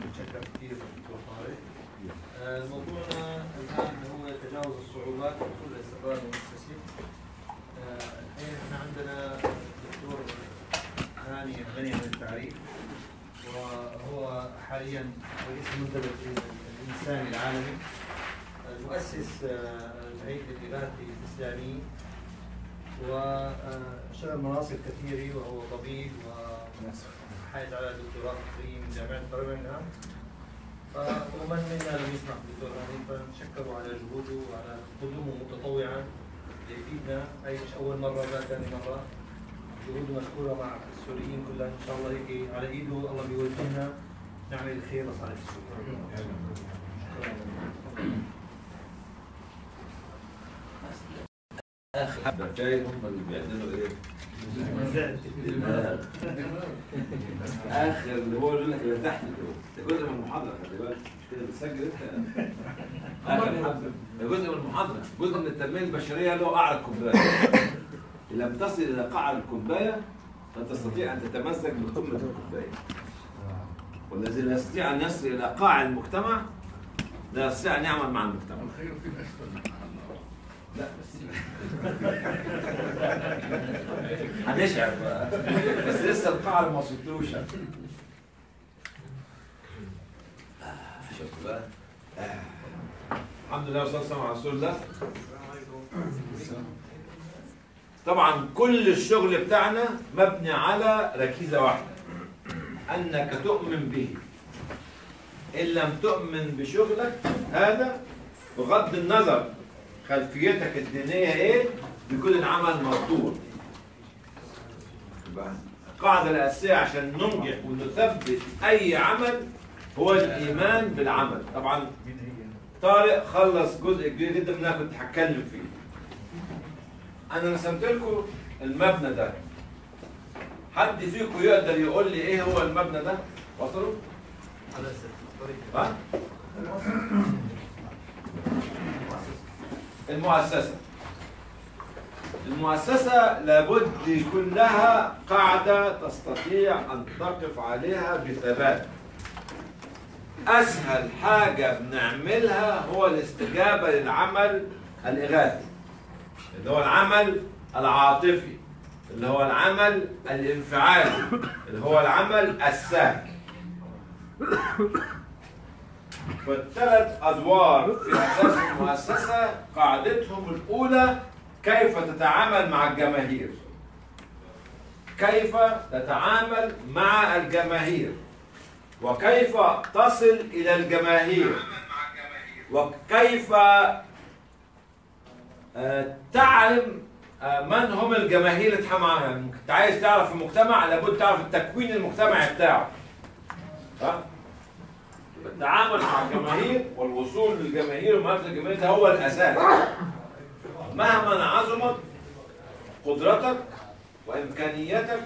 متشكر كثير دكتور طارق آه، موضوعنا الان هو تجاوز الصعوبات والوصول للاستقرار المؤسسي آه، الحين احنا عندنا الدكتور هاني غني عن التعريف وهو حاليا رئيس المنتدى الانساني العالمي المؤسس آه، الهيئه الاغاثي الاسلامي وشغل مناصب كثيره وهو طبيب وحائز على دكتوراه تقريبا من جامعه برمنغهام ومن منا لم يسمع بالدكتور هاني فنشكره على جهوده وعلى قدومه متطوعا ليفيدنا هي مش اول مره ولا ثاني مره جهوده مشكوره مع السوريين كلها ان شاء الله هيك على ايده الله بيوفقنا نعمل الخير لصالح السوريين اخر حبه جاي هم اللي بيعملوا ايه؟ اخر اللي هو اللي لك اللي تحت دول ده جزء من المحاضره خلي بالك مش كده بتسجل انت اخر حبه ده جزء من المحاضره جزء من التنميه البشريه اللي هو قعر الكوبايه ان لم تصل الى قعر الكوبايه فان تستطيع ان تتمزج بقمه الكوبايه والذي لا يستطيع ان يصل الى قاع المجتمع لا يستطيع ان يعمل مع المجتمع الخير في الاسفل لا بس هنشعر بقى بس لسه القاعة ما وصلتلوش شفت بقى آه. الحمد لله والصلاة والسلام على رسول الله طبعا كل الشغل بتاعنا مبني على ركيزة واحدة أنك تؤمن به إن لم تؤمن بشغلك هذا بغض النظر خلفيتك الدينية إيه بيكون العمل مردود يبقى القاعدة الأساسية عشان ننجح ونثبت أي عمل هو الإيمان بالعمل طبعا طارق خلص جزء كبير جدا من اللي أنا كنت هتكلم فيه أنا رسمت لكم المبنى ده حد فيكم يقدر يقول لي إيه هو المبنى ده؟ وصلوا؟ على الطريق ها؟ المؤسسة المؤسسة لابد يكون لها قاعدة تستطيع أن تقف عليها بثبات أسهل حاجة بنعملها هو الاستجابة للعمل الإغاثي اللي هو العمل العاطفي اللي هو العمل الانفعالي اللي هو العمل السهل فالثلاث ادوار في اساس المؤسسه قاعدتهم الاولى كيف تتعامل مع الجماهير كيف تتعامل مع الجماهير وكيف تصل الى الجماهير وكيف آه، تعلم آه، من هم الجماهير اللي تتعامل معاها يعني انت عايز تعرف المجتمع لابد تعرف التكوين المجتمعي بتاعه ها التعامل مع الجماهير والوصول للجماهير ومعرفة الجماهير ده هو الأساس مهما عظمت قدرتك وإمكانياتك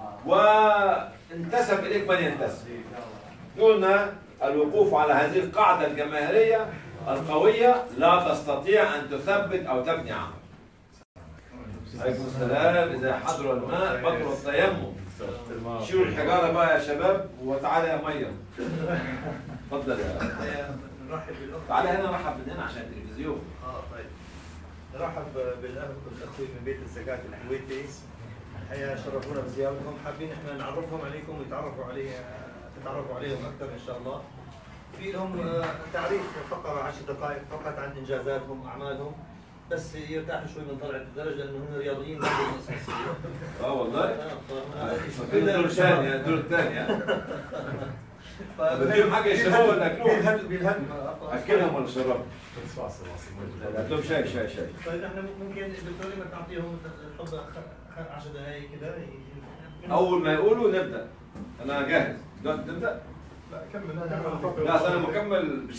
وانتسب إليك من ينتسب قلنا الوقوف على هذه القاعدة الجماهيرية القوية لا تستطيع أن تثبت أو تبني عمل عليكم السلام إذا حضر الماء بطل التيمم شيلوا الحجارة بقى يا شباب وتعالى يا مية اتفضل يا نرحب بالاخ تعالى هنا رحب من هنا عشان التلفزيون اه طيب نرحب بالاخ بالاخوه من بيت الزكاه الحويتي الحقيقه شرفونا بزيارتهم حابين احنا نعرفهم عليكم ويتعرفوا عليه تتعرفوا عليهم اكثر ان شاء الله في لهم آه، تعريف فقره 10 دقائق فقط عن انجازاتهم واعمالهم بس يرتاحوا شوي من طلعه الدرج لانه هم رياضيين ما عندهم اساس اه والله آه، ف- الدور الثاني الدور الثاني بديهم حاجه يشربوها ولا اكلوها؟ بيلهدوا بيلهدوا آه، اكلهم ولا شربهم؟ لا لهم شاي شاي شاي طيب احنا ممكن دكتور ما تعطيهم الحب 10 دقائق كده اول ما يقولوا نبدا انا جاهز دلوقتي نبدا لا كمل لا أصل انا مكمل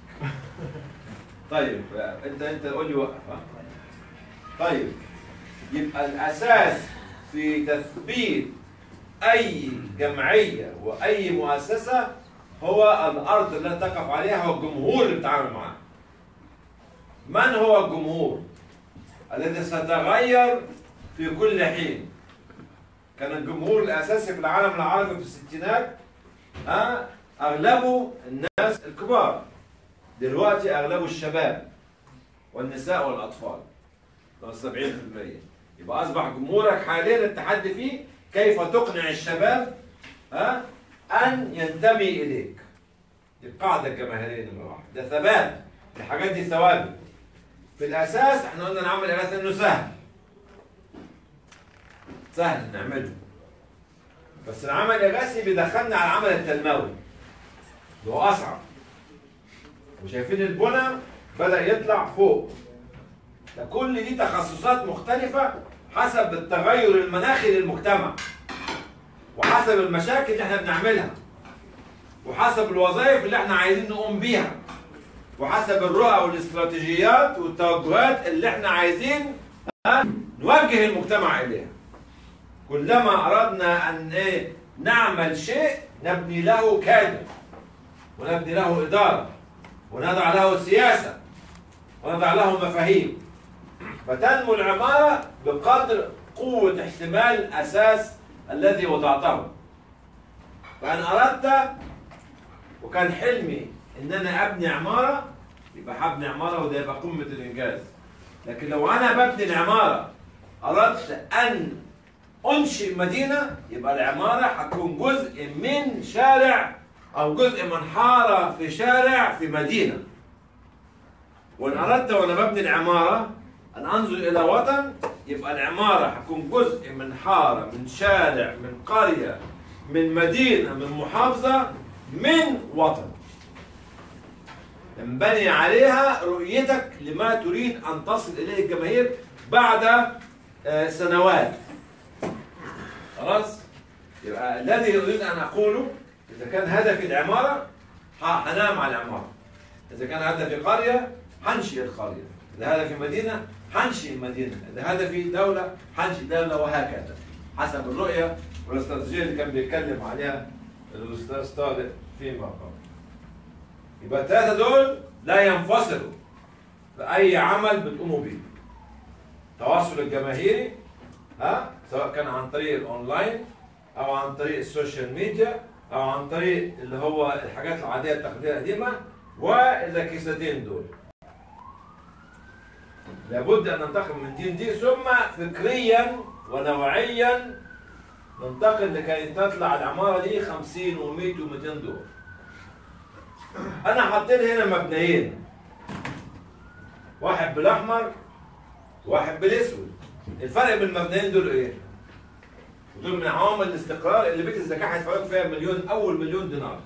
طيب انت انت قول لي وقف ها طيب يبقى الاساس في تثبيت اي جمعيه واي مؤسسه هو الارض التي تقف عليها هو الجمهور اللي بتتعامل معاه من هو الجمهور الذي سيتغير في كل حين كان الجمهور الاساسي في العالم العربي في الستينات ها اغلبه الناس الكبار دلوقتي اغلبه الشباب والنساء والاطفال ده 70% يبقى اصبح جمهورك حاليا التحدي فيه كيف تقنع الشباب ها ان ينتمي اليك دي القاعده الجماهيريه نمره واحد ده ثبات الحاجات دي ثوابت في الاساس احنا قلنا نعمل اغاثه انه سهل سهل نعمله بس العمل الاغاثي بيدخلنا على العمل التنموي اللي هو اصعب وشايفين البنى بدا يطلع فوق ده كل دي تخصصات مختلفه حسب التغير المناخي للمجتمع وحسب المشاكل اللي احنا بنعملها وحسب الوظائف اللي احنا عايزين نقوم بيها وحسب الرؤى والاستراتيجيات والتوجهات اللي احنا عايزين ها، نوجه المجتمع اليها كلما اردنا ان ايه نعمل شيء نبني له كادر ونبني له اداره ونضع له سياسه ونضع له مفاهيم فتنمو العماره بقدر قوه احتمال الاساس الذي وضعته فان اردت وكان حلمي ان انا ابني عماره يبقى هبني عماره وده يبقى قمه الانجاز لكن لو انا ببني العماره اردت ان انشئ مدينه يبقى العماره هتكون جزء من شارع او جزء من حاره في شارع في مدينه وان اردت وانا ببني العماره ان انظر الى وطن يبقى العماره هتكون جزء من حاره من شارع من قريه من مدينه من محافظه من وطن ينبني عليها رؤيتك لما تريد ان تصل اليه الجماهير بعد آه، سنوات خلاص يبقى الذي اريد ان اقوله اذا كان هدفي العماره ه- هنام على العماره اذا كان هدفي قريه هنشئ القريه اذا هدفي مدينه هنشئ المدينه اذا هدفي دوله هنشئ دوله وهكذا حسب الرؤيه والاستراتيجيه اللي كان بيتكلم عليها الاستاذ طارق فيما قبل يبقى الثلاثه دول لا ينفصلوا في اي عمل بتقوموا بيه التواصل الجماهيري ها سواء كان عن طريق الاونلاين او عن طريق السوشيال ميديا او عن طريق اللي هو الحاجات العاديه التقليديه القديمه والكيستين دول لابد ان ننتقل من دي دي ثم فكريا ونوعيا ننتقل لكي تطلع العماره دي 50 و100 و200 دور انا حطيت هنا مبنيين واحد بالاحمر واحد بالاسود الفرق بين المبنيين دول ايه؟ ودول من عوامل الاستقرار اللي بيت الزكاه هيدفعوا لك فيها مليون اول مليون دينار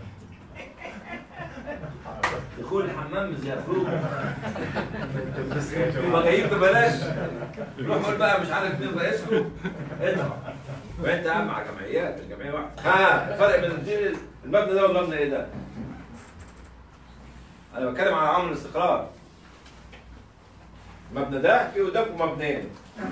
دخول الحمام زيافروك يبقى جايين ببلاش روح قول بقى مش عارف مين رئيسكم ادفع وانت قاعد مع جمعيات الجمعيه واحده ها الفرق بين الدين- المبنى ده والمبنى ايه ده؟ انا بتكلم على عوامل الاستقرار المبنى ده فيه قدامكم مبنيين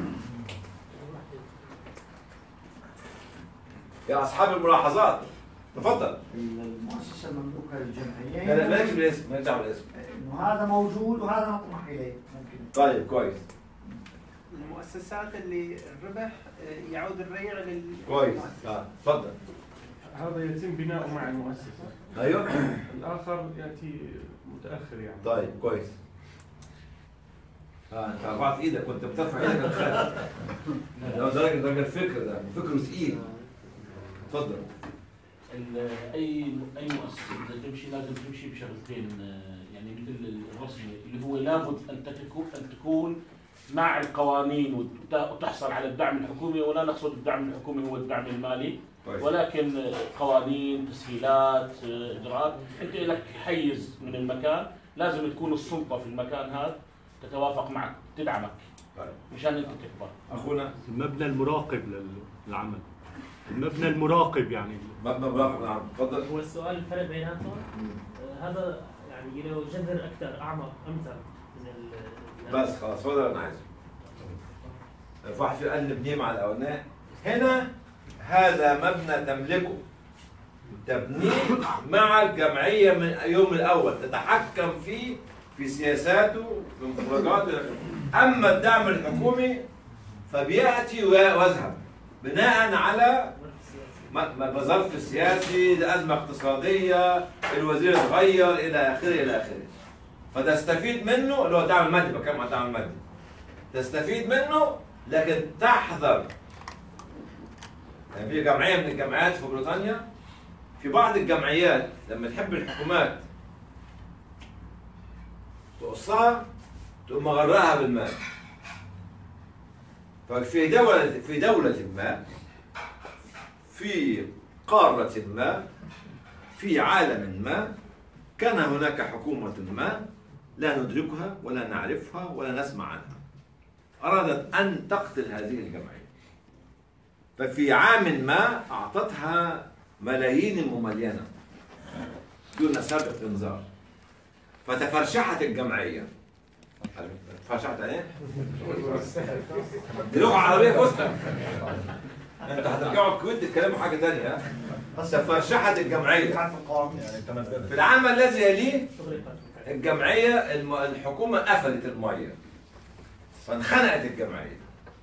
يا اصحاب الملاحظات تفضل المؤسسة المملوكة لا للجمعية لا مالكش بالاسم مالكش دعوه بالاسم انه هذا موجود وهذا نطمح اليه ممكن طيب كويس المؤسسات اللي الربح آه، يعود الريع لل كويس اه اتفضل هذا يتم بناؤه مع المؤسسة ايوه الآخر يأتي متأخر يعني طيب كويس اه انت رفعت ايدك كنت بترفع ايدك انا خدت ده درجه درجه الفكر ده فكره ثقيل اتفضل ال- اي اي مؤسسه بدها تمشي لازم تمشي بشغلتين آه، يعني مثل الرسمي اللي هو لابد ان تكون ان تكون مع القوانين وت- وتحصل على الدعم الحكومي ولا نقصد الدعم الحكومي هو الدعم المالي كويس ولكن آه، قوانين تسهيلات آه، اجراءات انت لك حيز من المكان لازم تكون السلطه في المكان هذا تتوافق معك تدعمك طيب مشان انت تكبر اخونا المبنى المراقب لل- للعمل المبنى المراقب يعني مبنى مراقب نعم اتفضل هو السؤال الفرق بيناتهم آه، هذا يعني له جذر اكثر اعمق امثل من ال بس خلاص هو ده اللي انا عايزه الواحد في قال نبنيه مع الاولانيه هنا هذا مبنى تملكه تبنيه مع الجمعيه من اليوم الاول تتحكم فيه في سياساته في مخرجاته اما الدعم الحكومي فبياتي ويذهب بناء على ما- ما- بظرف سياسي لازمه اقتصاديه الوزير اتغير الى اخره الى اخره فتستفيد منه اللي هو الدعم المادي بتكلم عن الدعم المادي تستفيد منه لكن تحذر يعني في جمعيه من الجامعات في بريطانيا في بعض الجمعيات لما تحب الحكومات تقصها تقوم مغرقها بالمال ففي دولة في دولة ما في قارة ما في عالم ما كان هناك حكومة ما لا ندركها ولا نعرفها ولا نسمع عنها أرادت أن تقتل هذه الجمعية ففي عام ما أعطتها ملايين مملينة دون سابق إنذار فتفرشحت الجمعية تفرشحت ايه؟ دي لغة عربية فصحى انت هترجعوا الكويت تتكلموا حاجة تانية ها؟ تفرشحت الجمعية في القوانين في العام الذي يليه تغريقات الجمعية الم- الحكومة قفلت المية فانخنقت الجمعية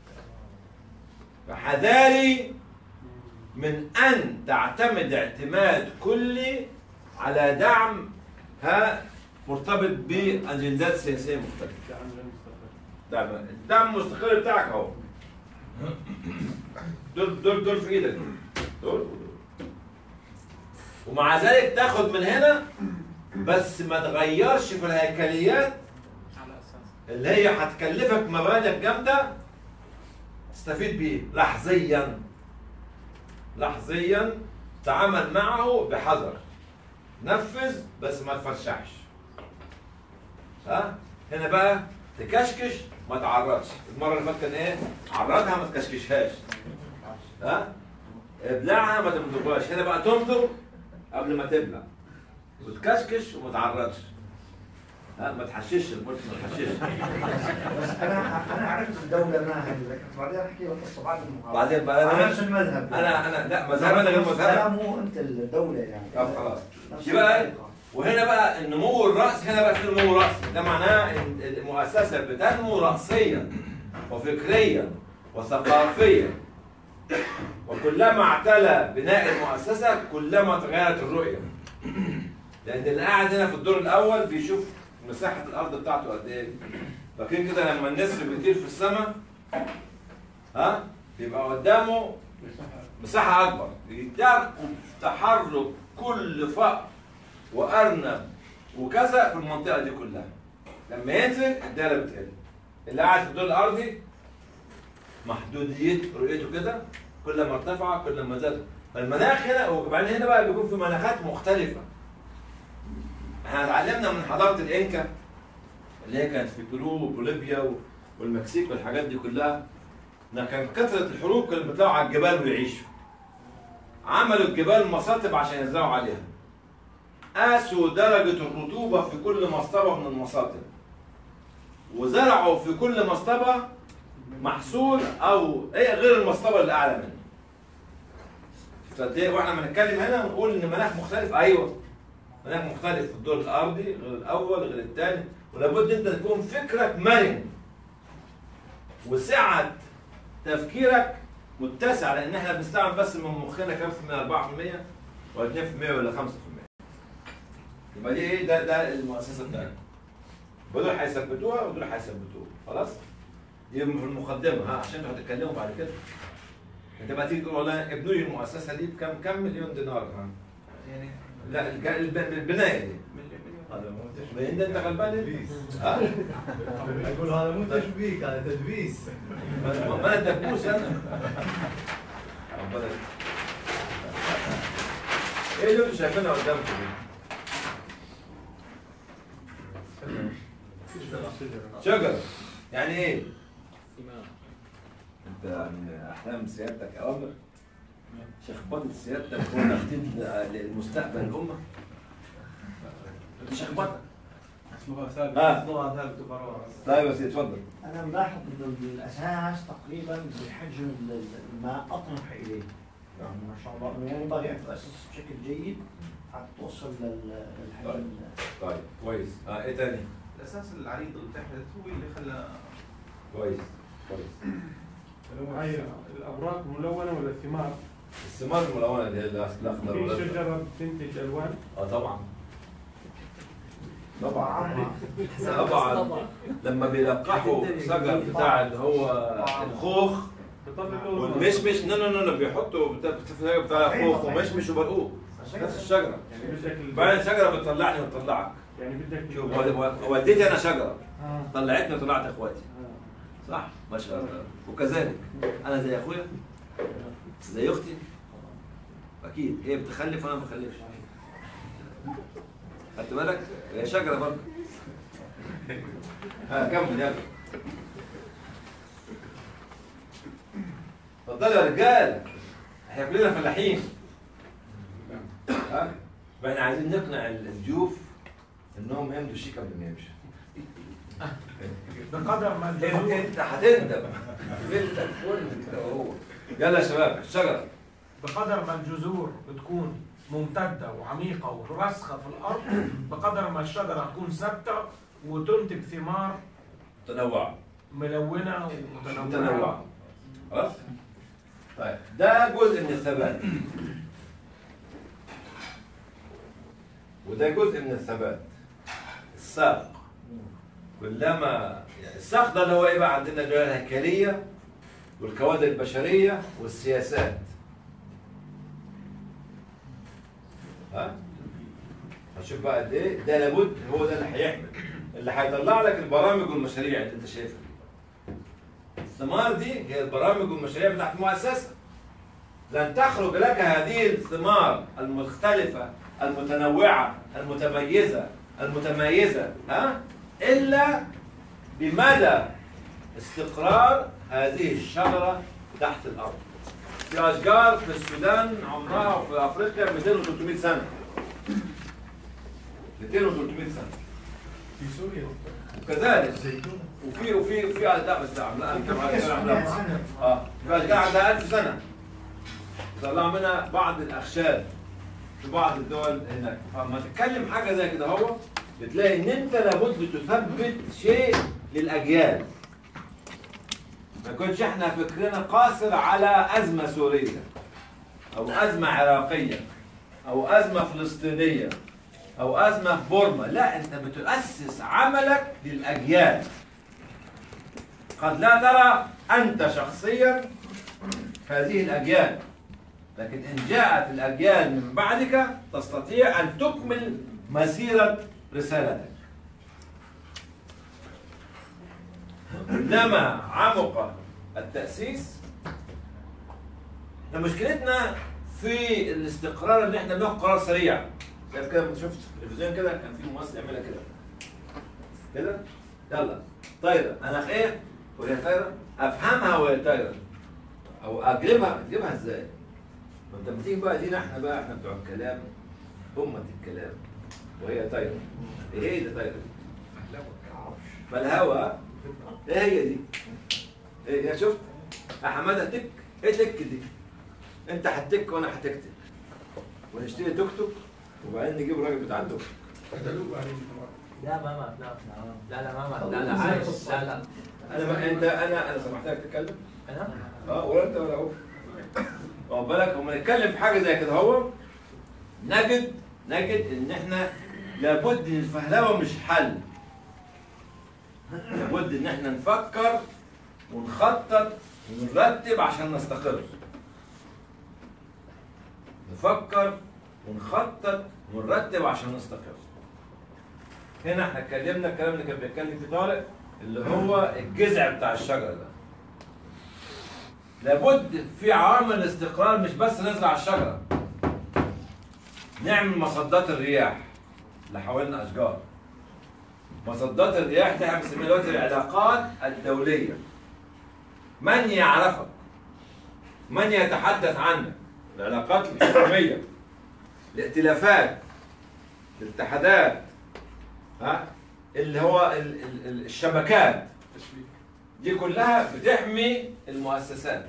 فحذاري من أن تعتمد اعتماد كلي على دعم ها مرتبط بأجندات سياسية مختلفة دعم غير مستقر دعم الدعم المستقل بتاعك اهو دول دول دول في ايدك دول ومع ذلك تاخد من هنا بس ما تغيرش في الهيكليات على اساس اللي هي هتكلفك مبالغ جامده تستفيد بيه لحظيا لحظيا تعامل معه بحذر نفذ بس ما تفرشحش ها هنا بقى تكشكش ما تعرضش المره اللي فاتت كان ايه عرضها ما تكشكشهاش ها ابلعها ما تمضغهاش هنا بقى تمضغ قبل ما تبلع وتكشكش وما تعرضش ها ما تحشش قلت ما تحشش بس انا انا عرفت الدوله ما هي ذكرت بعدين احكي لك قصه بعد المحاضره بعدين بقى على انا نفس المذهب انا انا لا مذهبنا غير لا مذهبك مو انت الدوله يعني طب خلاص نفس دي بقى الطريقة. وهنا بقى النمو الرأس هنا بقى في نمو رأسي ده معناه ان المؤسسة بتنمو رأسيا وفكريا وثقافيا وكلما اعتلى بناء المؤسسة كلما تغيرت الرؤية لأن اللي قاعد هنا في الدور الأول بيشوف مساحة الأرض بتاعته قد إيه فاكرين كده لما النسر بيطير في السماء ها بيبقى قدامه مساحة أكبر يركب تحرك كل فأر وأرنب وكذا في المنطقة دي كلها لما ينزل الدايرة بتقل اللي قاعد في الدور الأرضي محدودية رؤيته كده كل ما ارتفع كل ما زاد فالمناخ هنا وبعدين هنا بقى بيكون في مناخات مختلفة احنا اتعلمنا من حضارة الإنكا اللي هي كانت في بيرو وبوليفيا والمكسيك والحاجات دي كلها إنها كان كثرة الحروب كانوا بيطلعوا على الجبال ويعيشوا عملوا الجبال مصاطب عشان يزرعوا عليها قاسوا درجة الرطوبة في كل مصطبة من المصاطب وزرعوا في كل مصطبة محصول أو أي غير المصطبة اللي أعلى منه فقد إيه واحنا بنتكلم هنا ونقول إن مناخ مختلف أيوه مناخ مختلف في الدور الأرضي غير الأول غير الثاني ولابد أنت تكون فكرك مرن وسعة تفكيرك متسع لان احنا بنستعمل بس من مخنا كام في المية 4% ولا 2% ولا 5% يبقى دي ايه ده ده المؤسسه بتاعتنا ودول هيثبتوها ودول هيثبتوها خلاص دي في المقدمه ها عشان انتوا هتتكلموا بعد كده انت بقى تيجي تقول والله ابنوا لي المؤسسه دي بكام كام مليون دينار ها يعني لا الج- الب- البنايه دي مليون هذا مو لان انت غلبان انت. تدبيس ها اقول هذا مو تشبيك هذا تدبيس ما ما انا دبوس انا ربنا يستر. ايه اللي انتوا شايفينها قدامكم دي؟ شجرة يعني ايه؟ انت يعني احلام سيادتك اوامر شخبطة سيادتك هو تخطيط للمستقبل الامة شخبطة اسمها آه. ثابت اسمها ثابت وقرار طيب يا سيدي اتفضل انا ملاحظ انه بالاساس تقريبا بحجم ال- الماء اطمح اليه يعني ما شاء الله إنه يعني باغي يتاسس بشكل جيد حتى توصل لل- للحجم طيب كويس اه ايه تاني؟ الاساس العريض اللي تحت هو اللي خلى كويس كويس هاي الأوراق ملونة ولا الثمار الثمار الملونه اللي هي الاخضر في والازرق شجرة تنتج ألوان اه طبعا طبعا طبعا لما بيلقحوا شجر بتاع اللي هو الخوخ بطلع لون والمشمش نو نو نو بيحطوا بتاع بتاع- بتاع خوخ ومشمش وبرقوق نفس الشجره يعني بدك ال- بعدين شجره بتطلعني وتطلعك يعني بدك شوف و- والدتي انا شجره آه. طلعتني وطلعت اخواتي آه. صح ما شاء الله وكذلك انا زي اخويا زي اختي اكيد هي بتخلف وانا ما بخلفش خدت بالك هي شجره برضه ها كمل يلا اتفضلوا يا رجال احنا كلنا فلاحين ها فاحنا عايزين نقنع الضيوف انهم يمضوا الشيك قبل ما يمشوا بقدر ما انت الجذور انت هتندم بنتك كل كده وهو يلا يا شباب الشجره بقدر ما الجذور بتكون ممتدة وعميقة وراسخة في الأرض بقدر ما الشجرة تكون ثابتة وتنتج ثمار تنوع ملونة متنوع ومتنوعة خلاص طيب ده جزء من الثبات وده جزء من الثبات الساق كلما يعني الساق ده اللي هو ايه بقى عندنا اللي هو الهيكليه والكوادر البشريه والسياسات ها هنشوف بقى قد ايه ده لابد هو ده اللي هيحمل اللي هيطلع لك البرامج والمشاريع اللي انت شايفها دي. الثمار دي هي البرامج والمشاريع بتاعت المؤسسه لن تخرج لك هذه الثمار المختلفه المتنوعه المتميزه المتميزه ها الا بمدى استقرار هذه الشجره تحت الارض في اشجار في السودان عمرها وفي افريقيا 200 و 300 سنه 200 و 300 سنه في سوريا وكذلك وفي وفي وفي لا بس عملاء كم عملاء اه في اشجار عندها 1000 سنه طلع منها بعض الاخشاب في بعض الدول هناك فلما تتكلم حاجه زي كده هو بتلاقي ان انت لابد تثبت شيء للاجيال ما يكونش احنا فكرنا قاصر على ازمه سوريه او ازمه عراقيه او ازمه فلسطينيه او ازمه في بورما لا انت بتؤسس عملك للاجيال قد لا ترى انت شخصيا هذه الاجيال لكن ان جاءت الاجيال من بعدك تستطيع ان تكمل مسيره رسالتك كلما عمق التاسيس إحنا مشكلتنا في الاستقرار ان احنا بناخد قرار سريع شايف كده شفت في التلفزيون كده كان في ممثل يعملها كده كده يلا طايره انا ايه وهي طايره افهمها وهي طايره او اجيبها اجيبها ازاي؟ ما انت لما تيجي بقى لينا احنا بقى احنا بتوع الكلام أمة الكلام وهي طايره ايه هي دي طايره دي؟ فالهوا ايه هي دي؟ ايه يا شفت؟ يا حماده تك ايه تك دي؟ انت هتك وانا هتكتك ونشتري توك توك وبعدين نجيب الراجل بتاع التوك لا ما مات لا لا لا ما مات لا لا عايش لا لا انا ما انت انا انا سمحت لك تتكلم انا اه ولا انت ولا هو واخد بالك لما نتكلم في حاجه زي كده هو نجد نجد ان احنا لابد ان الفهلوه مش حل لابد ان احنا نفكر ونخطط ونرتب عشان نستقر نفكر ونخطط ونرتب عشان نستقر هنا احنا اتكلمنا الكلام اللي كان بيتكلم فيه طارق اللي هو الجذع بتاع الشجره ده لابد في عوامل استقرار مش بس نزرع الشجره نعمل مصدات الرياح اللي حوالين اشجار مصدات الرياح دي احنا بنسميها دلوقتي العلاقات الدوليه من يعرفك من يتحدث عنك العلاقات الحكوميه الائتلافات الاتحادات ها اللي هو ال- ال- ال- الشبكات دي كلها بتحمي المؤسسات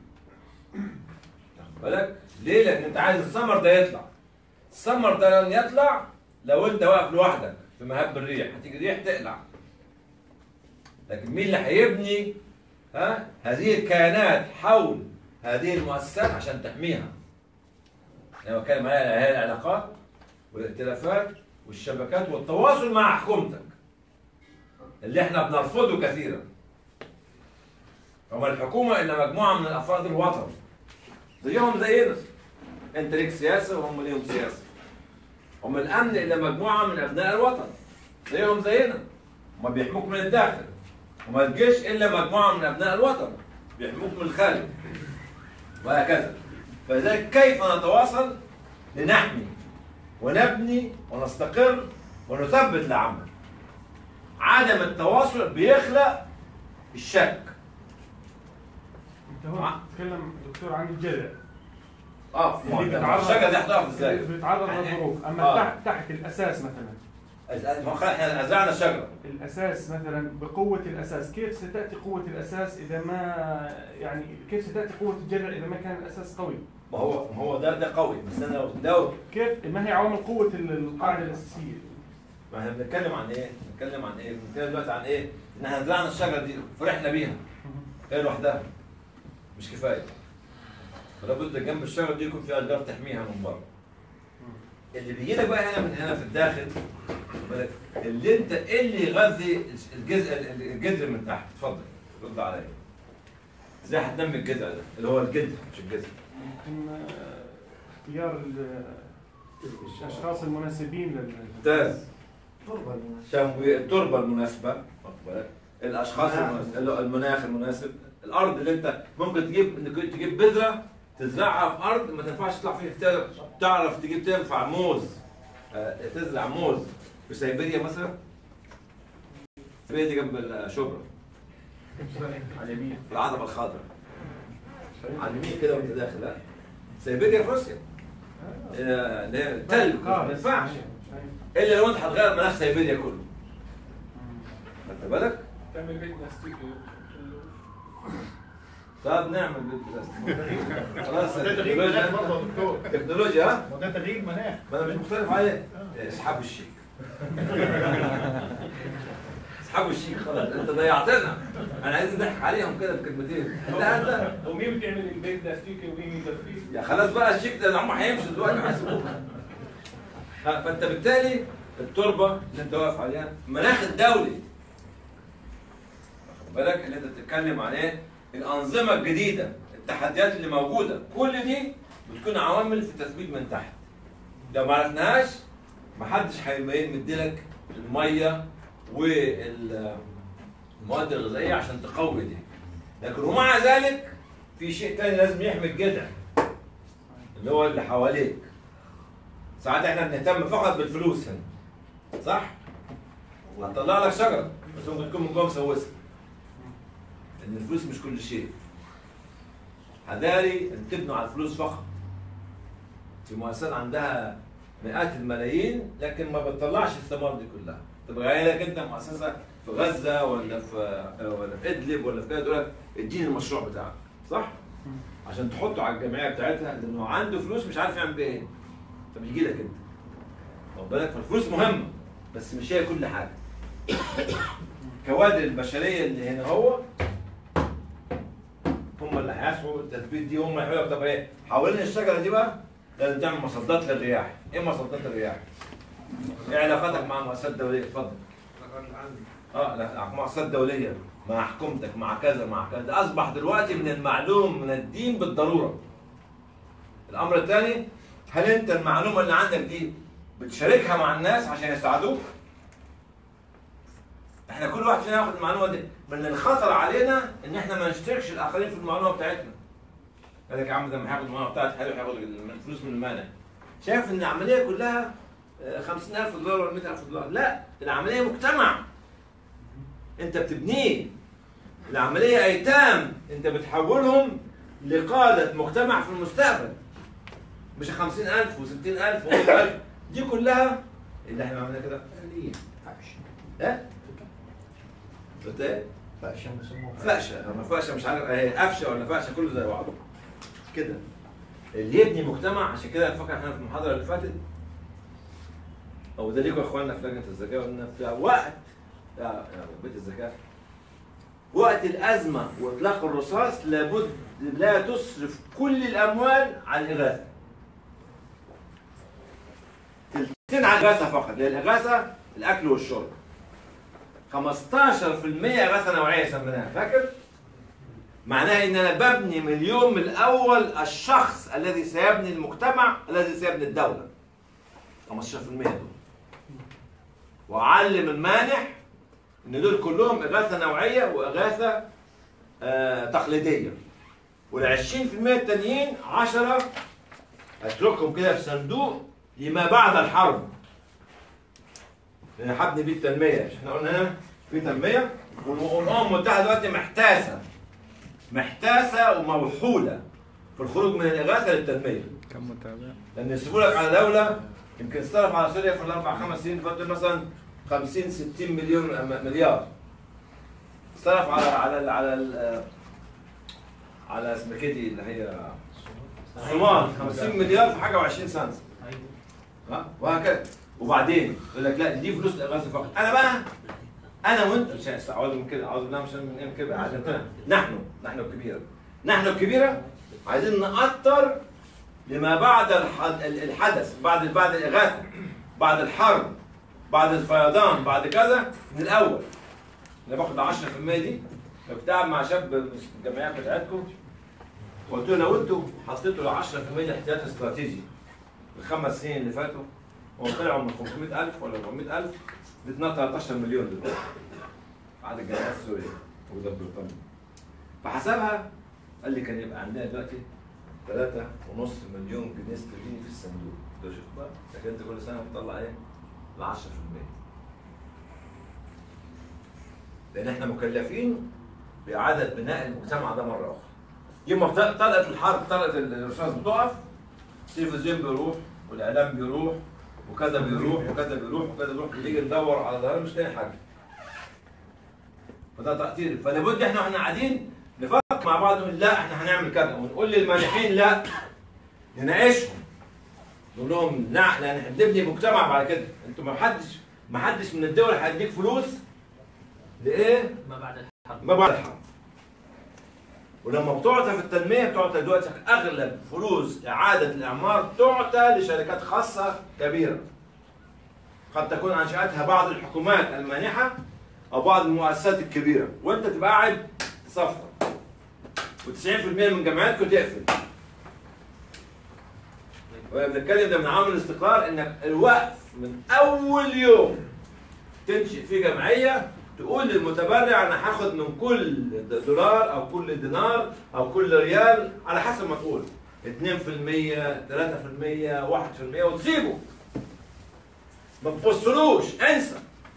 واخد بالك ليه لان انت عايز الثمر ده يطلع الثمر ده لن يطلع لو انت واقف لوحدك في مهب الريح هتيجي ريح تقلع لكن مين اللي هيبني ها هذه الكيانات حول هذه المؤسسات عشان تحميها انا بتكلم عليها هي العلاقات والائتلافات والشبكات والتواصل مع حكومتك اللي احنا بنرفضه كثيرا وما الحكومه الا مجموعه من الافراد الوطن زيهم زينا انت ليك سياسه وهم ليهم سياسه وما الامن الا مجموعه من ابناء الوطن زيهم زينا هم بيحموك من الداخل وما الجيش الا مجموعه من ابناء الوطن بيحموك من الخارج وهكذا فلذلك كيف نتواصل لنحمي ونبني ونستقر ونثبت العمل عدم التواصل بيخلق الشك انت هون بتتكلم دكتور عن الجذع اه اللي ما بيتعرض الشجره دي هتقف ازاي؟ بيتعرض يعني- للظروف اما آه. تحت تحت الاساس مثلا ما خ- احنا ازرعنا شجره الاساس مثلا بقوه الاساس كيف ستاتي قوه الاساس اذا ما يعني كيف ستاتي قوه الجذع اذا ما كان الاساس قوي ما هو ما هو ده ده قوي بس انا لو لو كيف ما هي عوامل قوه ال- القاعده الاساسيه ما احنا بنتكلم عن ايه؟ بنتكلم عن ايه؟ بنتكلم دلوقتي عن ايه؟ ان احنا زرعنا الشجره دي فرحنا بيها هي لوحدها مش كفايه فلا بد جنب الشجره دي يكون في اشجار تحميها من بره اللي بيجي لك بقى هنا من هنا في الداخل خد بالك، اللي انت ايه اللي يغذي الجزء الجذر من تحت اتفضل رد عليا ازاي هتنمي الجذع ده اللي هو الجذر مش الجذر يمكن آه، اختيار ال- الاشخاص المناسبين لل ممتاز تربة المناسبة تنويع التربه المناسبه واخد بالك الاشخاص المناخ. المناسب اللي هو المناخ المناسب الارض اللي انت ممكن تجيب انك تجيب بذره تزرعها في ارض ما تنفعش تطلع فيها تعرف تعرف تجيب تنفع موز آه، تزرع موز في سيبيريا مثلا سيبيريا دي جنب الشبرا على اليمين في العتبه الخضراء على اليمين كده وانت داخل لا سيبيريا في روسيا آه، اللي هي تلج ما ينفعش الا لو انت هتغير مناخ سيبيريا كله خدت بالك؟ تعمل بيت بلاستيكي طب نعمل بالبلاستيك خلاص ده تغيير مناخ برضه يا دكتور تكنولوجيا ها؟ ما ده تغيير مناخ ما انا مش مختلف عليه اسحبوا الشيك اسحبوا الشيك خلاص انت ضيعتنا انا عايز نضحك عليهم كده بكلمتين لا انت ومين بتعمل البيت بلاستيكي ومين يدفيه يا خلاص بقى الشيك ده هم هيمشوا دلوقتي هيسيبوك ها، فانت بالتالي التربه اللي انت واقف عليها المناخ الدولي واخد بالك اللي انت بتتكلم عليه الانظمه الجديده التحديات اللي موجوده كل دي بتكون عوامل في تثبيت من تحت لو ما عرفناهاش محدش هيبقى مديلك الميه والمواد الغذائيه عشان تقوي دي لكن ومع ذلك في شيء تاني لازم يحمي الجذع اللي هو اللي حواليك ساعات احنا بنهتم فقط بالفلوس هنا صح؟ هتطلع لك شجره بس ممكن تكون من جوه مسوسه ان الفلوس مش كل شيء حذاري ان تبنوا على الفلوس فقط في مؤسسات عندها مئات الملايين لكن ما بتطلعش الثمار دي كلها تبقى جاي لك انت مؤسسه في غزه ولا في ولا في ادلب ولا في كده تقول لك اديني المشروع بتاعك صح؟ عشان تحطه على الجمعيه بتاعتها لانه عنده فلوس مش عارف يعمل بيها ايه فبيجي لك انت واخد بالك فالفلوس مهمه بس مش هي كل حاجه كوادر البشريه اللي هنا هو هم اللي هيسعوا التثبيت دي هم اللي هيقولوا لك طب ايه حوالين الشجره دي بقى لازم تعمل مصدات للرياح ايه مصدات الرياح؟ ايه علاقاتك مع المؤسسات الدوليه اتفضل اه لا مؤسسات دوليه مع حكومتك مع كذا مع كذا ده اصبح دلوقتي من المعلوم من الدين بالضروره الامر الثاني هل انت المعلومه اللي عندك دي بتشاركها مع الناس عشان يساعدوك احنا كل واحد فينا ياخد المعلومه دي من الخطر علينا ان احنا ما نشتركش الاخرين في المعلومه بتاعتنا قال لك يا عم ده لما هياخد المعلومه بتاعتي حلو هياخد الفلوس من المانع شايف ان العمليه كلها آه، 50000 دولار ولا 100000 دولار لا العمليه مجتمع انت بتبنيه العمليه ايتام انت بتحولهم لقاده مجتمع في المستقبل مش 50000 و60000 و100000 دي كلها اللي احنا عملنا كده آلية فحش ها؟ قلت ايه؟ فحشة بيسموها فقشه ما فقشه مش عارف ايه قفشه ولا فقشه كله زي بعضه كده اللي يبني مجتمع عشان كده فاكر احنا في المحاضره اللي فاتت او ده ليكم يا اخواننا في لجنه الزكاه قلنا في وقت يا يا بيت الزكاه وقت الازمه واطلاق الرصاص لابد لا تصرف كل الاموال على الاغاثه تلتين على الاغاثه فقط لان الاغاثه الاكل والشرب 15% اغاثه نوعيه سميناها فاكر؟ معناها ان انا ببني من اليوم الاول الشخص الذي سيبني المجتمع الذي سيبني الدوله 15% دول واعلم المانح ان دول كلهم اغاثه نوعيه واغاثه آه تقليديه وال 20% التانيين 10 اتركهم كده في صندوق لما بعد الحرب لان هبني بيه التنميه مش احنا قلنا هنا في تنميه والامم المتحده دلوقتي محتاسه محتاسه وموحوله في الخروج من الاغاثه للتنميه كم متابع؟ لان يسيبوا لك على دوله يمكن صرف على سوريا في الاربع خمس سنين اللي فاتوا مثلا 50 60 مليون م- مليار صرف على على ال على ال على اسمها كده اللي هي الصومال 50 مليار في حاجه و20 سنه ها وهكذا وبعدين يقول لك لا دي فلوس الاغاثه فقط انا بقى انا وانت مش هستعوذ من كده اعوذ بالله مش من كده عشان نحن نحن الكبيره نحن الكبيره عايزين نأطر لما بعد الح- الحدث بعد بعد الاغاثه بعد الحرب بعد الفيضان بعد كذا من الاول انا باخد 10% دي لو كنت قاعد مع شاب من الجمعيه بتاعتكم قلت له لو انتوا حطيتوا ال 10% دي احتياط استراتيجي الخمس سنين اللي فاتوا وطلعوا من 500000 ولا 400000 بتنا 13 مليون دلوقتي بعد الجمعيات السوريه وده بريطانيا فحسبها قال لي كان يبقى عندنا دلوقتي 3.5 مليون جنيه استرليني في الصندوق ده شوف بقى لكن انت كل سنه بتطلع ايه؟ ل 10% لان احنا مكلفين باعاده بناء المجتمع ده مره اخرى يوم ما بت- طلقت الحرب طلقت الرصاص بتقف التلفزيون بيروح والاعلام بيروح وكذا بيروح وكذا بيروح وكذا بيروح بنيجي ندور على ظهر مش لاقي حاجه فده تقدير فلا بد احنا واحنا قاعدين نفكر مع بعض ونقول لا احنا هنعمل كذا ونقول للمانحين لا نناقشهم نقول لهم لا لان احنا بنبني مجتمع بعد كده انتوا ما حدش ما حدش من الدول هيديك فلوس لايه؟ ما بعد الحرب ما بعد الحرب ولما بتعطى في التنميه بتعطى دلوقتي اغلب فلوس اعاده الاعمار تعطى لشركات خاصه كبيره قد تكون انشاتها بعض الحكومات المانحه او بعض المؤسسات الكبيره وانت تبقى قاعد تصفر و90% من جامعاتكم تقفل وبنتكلم ده من عوامل الاستقرار انك الوقف من اول يوم تنشئ فيه جمعيه تقول للمتبرع انا هاخد من كل دولار او كل دينار او كل ريال على حسب ما تقول 2% 3% 1% وتسيبه ما تبصلوش انسى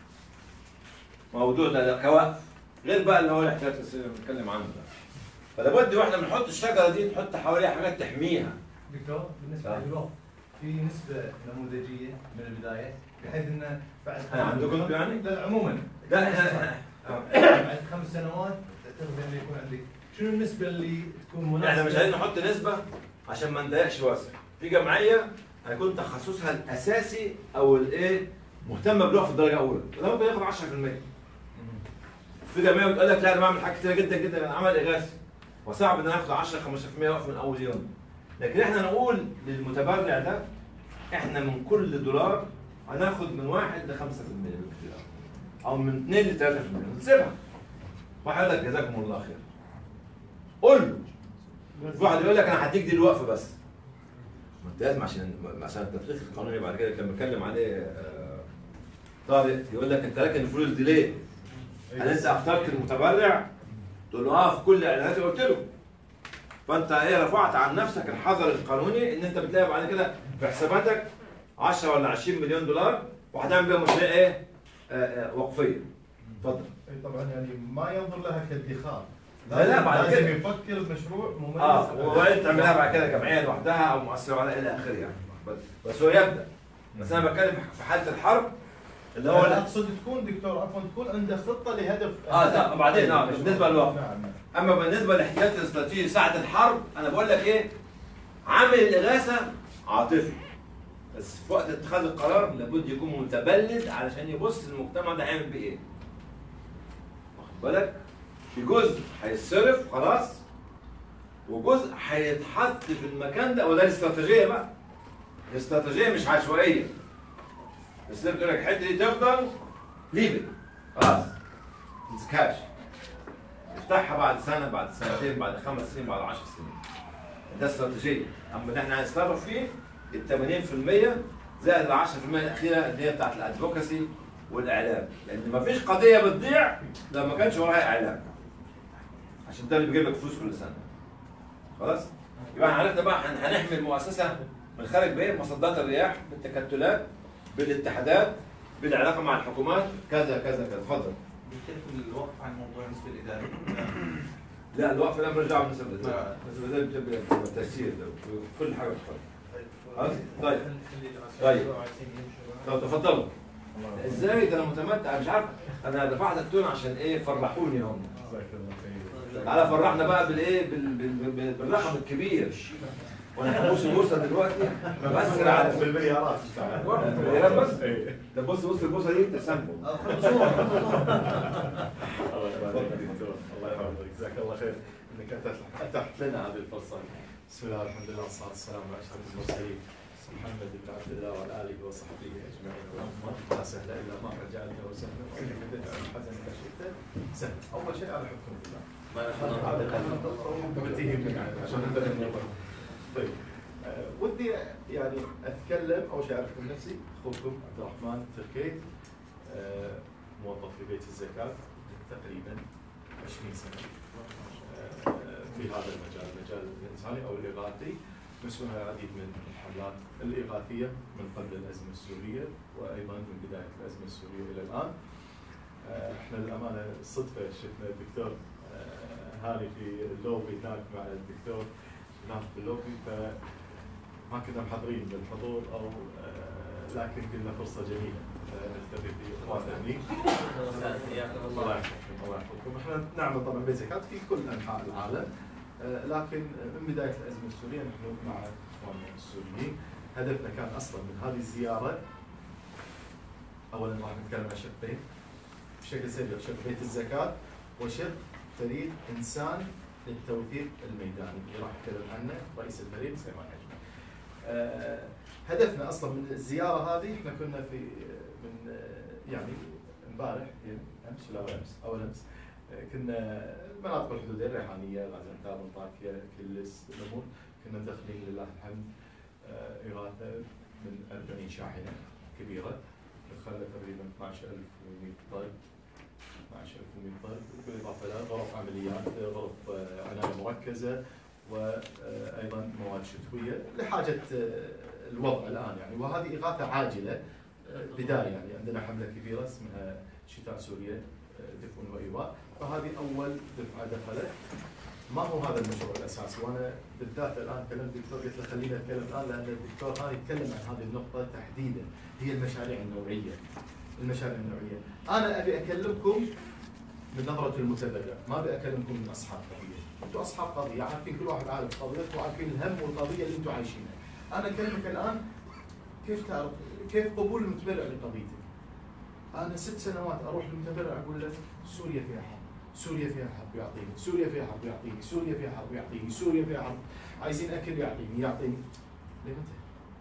موضوع ده ده كوقف غير بقى اللي هو الاحتياط السري اللي بنتكلم عنه ده فلا بد واحنا بنحط الشجره دي نحط حواليها حاجات تحميها دكتور بالنسبه آه. للوقت في نسبه نموذجيه من البدايه بحيث انه بعد آه، عندكم انتوا يعني؟ لا عموما لا احنا بعد خمس سنوات تعتقد انه يكون عندك شنو النسبه اللي تكون مناسبه؟ احنا مش عايزين نحط نسبه عشان ما نضايقش واسع في جمعيه هيكون تخصصها الاساسي او الايه مهتمه بالوقف الدرجه الاولى وده ممكن ياخد 10% في جمعيه بتقول لك لا انا بعمل حاجات كتيره جدا جدا انا عمل اغاثي وصعب ان انا اخد 10 15% وقف من اول يوم لكن احنا نقول للمتبرع ده احنا من كل دولار هناخد من 1 ل 5% بالكتير او من 2 ل 3% وتسيبها واحد يقول لك جزاكم الله خير قول له في واحد يقول لك انا هديك دي الوقفه بس ما انت لازم عشان عشان التفريق القانوني بعد كده كان بيتكلم عليه آه، طارق يقول لك انت راكن الفلوس دي ليه؟ هل انت اخترت المتبرع؟ تقول له اه في كل اعلاناتي قلت له فانت ايه رفعت عن نفسك الحذر القانوني ان انت بتلاقي بعد كده في حساباتك 10 ولا 20 مليون دولار وهتعمل بيهم مشاريع ايه؟ آه، آه، وقفيه اتفضل إيه طبعا يعني ما ينظر لها كادخار لا، لا، بعد لازم كده. يفكر بمشروع مميز اه وبعدين تعملها بعد كده جمعيه لوحدها او مؤسسه ولا الى اخره يعني بس, بس هو يبدا بس انا بتكلم في حاله الحرب اللي هو انا لا اقصد تكون دكتور عفوا تكون عنده خطه لهدف اه لا بعدين اه بالنسبه للوقت نعم نعم اما بالنسبه للاحتياط الاستراتيجي ساعه الحرب انا بقول لك ايه عامل الاغاثه عاطفي بس في وقت اتخاذ القرار لابد يكون متبلد علشان يبص المجتمع ده هيعمل بيه ايه واخد بالك في جزء هيتصرف خلاص وجزء هيتحط في المكان ده وده الاستراتيجيه بقى الاستراتيجيه مش عشوائيه بس بتقول لك الحته دي تفضل ليبل خلاص ما تمسكهاش افتحها بعد سنه بعد سنتين بعد خمس سنين بعد 10 سنين ده استراتيجيه اما اللي احنا هنتصرف فيه ال 80% زائد ال 10% الاخيره اللي هي بتاعت الادفوكسي والاعلام لان ما فيش قضيه بتضيع لو ما كانش وراها اعلام عشان ده اللي بيجيب لك فلوس كل سنه خلاص يبقى احنا عرفنا بقى هن- هنحمي المؤسسه من خارج بايه مصدات الرياح بالتكتلات بالاتحادات بالعلاقه مع الحكومات كذا كذا كذا اتفضل يختلف الوقت عن موضوع النسبة الإدارية لا الوقف ده بنرجع بالنسبه للتسعير بالنسبه ده التسيير كل حاجه بتفضل خلاص طيب طيب طب تفضلوا ازاي ده انا متمتع مش عارف انا دفعت التون عشان ايه فرحوني هم تعالى فرحنا بقى بالايه بال- بال- بال- بالرقم الكبير وانا هبص البورصه دلوقتي بأثر على بالمليارات بالمليارات بس ده بص بص البورصه دي تسمم الله يبارك فيك دكتور الله يحفظك جزاك الله خير انك أتحت- اتحت لنا هذه الفرصه بسم الله الحمد لله والصلاه والسلام على اشرف المرسلين محمد بن عبد الله وعلى اله وصحبه اجمعين اللهم لا سهل الا ما جعلته سهلا وانك تجعل الحزن اذا شئت سهل اول شيء على حبكم في الله بديه منك عشان نبدا الموضوع طيب آه، ودي يعني اتكلم اول شيء اعرفكم نفسي اخوكم عبد الرحمن تركي آه، موظف في بيت الزكاه تقريبا 20 سنه آه، في هذا المجال المجال الانساني او الاغاثي مسؤول عن العديد من الحملات الاغاثيه من قبل الازمه السوريه وايضا من بدايه الازمه السوريه الى الان. آه، احنا للامانه صدفه شفنا الدكتور آه، هاني في اللوبي هناك مع الدكتور هناك في اللوبي فما كنا محضرين بالحضور او آه، لكن قلنا فرصه جميله آه، نلتقي في اخواننا هني. الله يحفظكم الله يحفظكم احنا نعمل طبعا بزكاه في كل انحاء العالم آه، لكن من بدايه الازمه السوريه نحن مع اخواننا السوريين هدفنا كان اصلا من هذه الزياره اولا راح نتكلم عن شقين بشكل سريع شق بيت الزكاه وشق فريق انسان للتوثيق الميداني اللي راح يتكلم عنه رئيس الفريق سليمان حجمي. آه، هدفنا اصلا من الزياره هذه احنا كنا في من آه، يعني امبارح يعني امس ولا أول امس اول امس آه، كنا المناطق الحدوديه الريحانيه غازنتاب انطاكيا كلس الامور كنا مدخلين لله الحمد آه، اغاثه من 40 شاحنه كبيره دخلنا تقريبا 12100 طن 12100 طن بالاضافه الى غرف عمليات غرف آه، عنايه مركزه وايضا مواد شتويه لحاجه آه، الوضع الان يعني وهذه اغاثه عاجله آه، بدايه يعني عندنا حمله كبيره اسمها شتاء سوريا آه، دفء وايواء فهذه اول دفعه دخلت ما هو هذا المشروع الاساسي وانا بالذات الان كلمت الدكتور قلت له خلينا نتكلم الان لان الدكتور هاني يتكلم عن هذه النقطه تحديدا هي المشاريع النوعيه المشاريع النوعيه انا ابي اكلمكم من نظره المتبرع ما ابي اكلمكم من اصحاب قضيه انتم اصحاب قضيه عارفين كل واحد عارف قضيته وعارفين الهم والقضيه اللي انتم عايشينها انا اكلمك الان كيف تعرف كيف قبول المتبرع لقضيتك انا ست سنوات اروح للمتبرع اقول له سوريا فيها حرب سوريا فيها حرب يعطيني سوريا فيها حرب يعطيني سوريا فيها حرب يعطيني سوريا فيها حرب عايزين اكل يعطيني يعطيني لمتى؟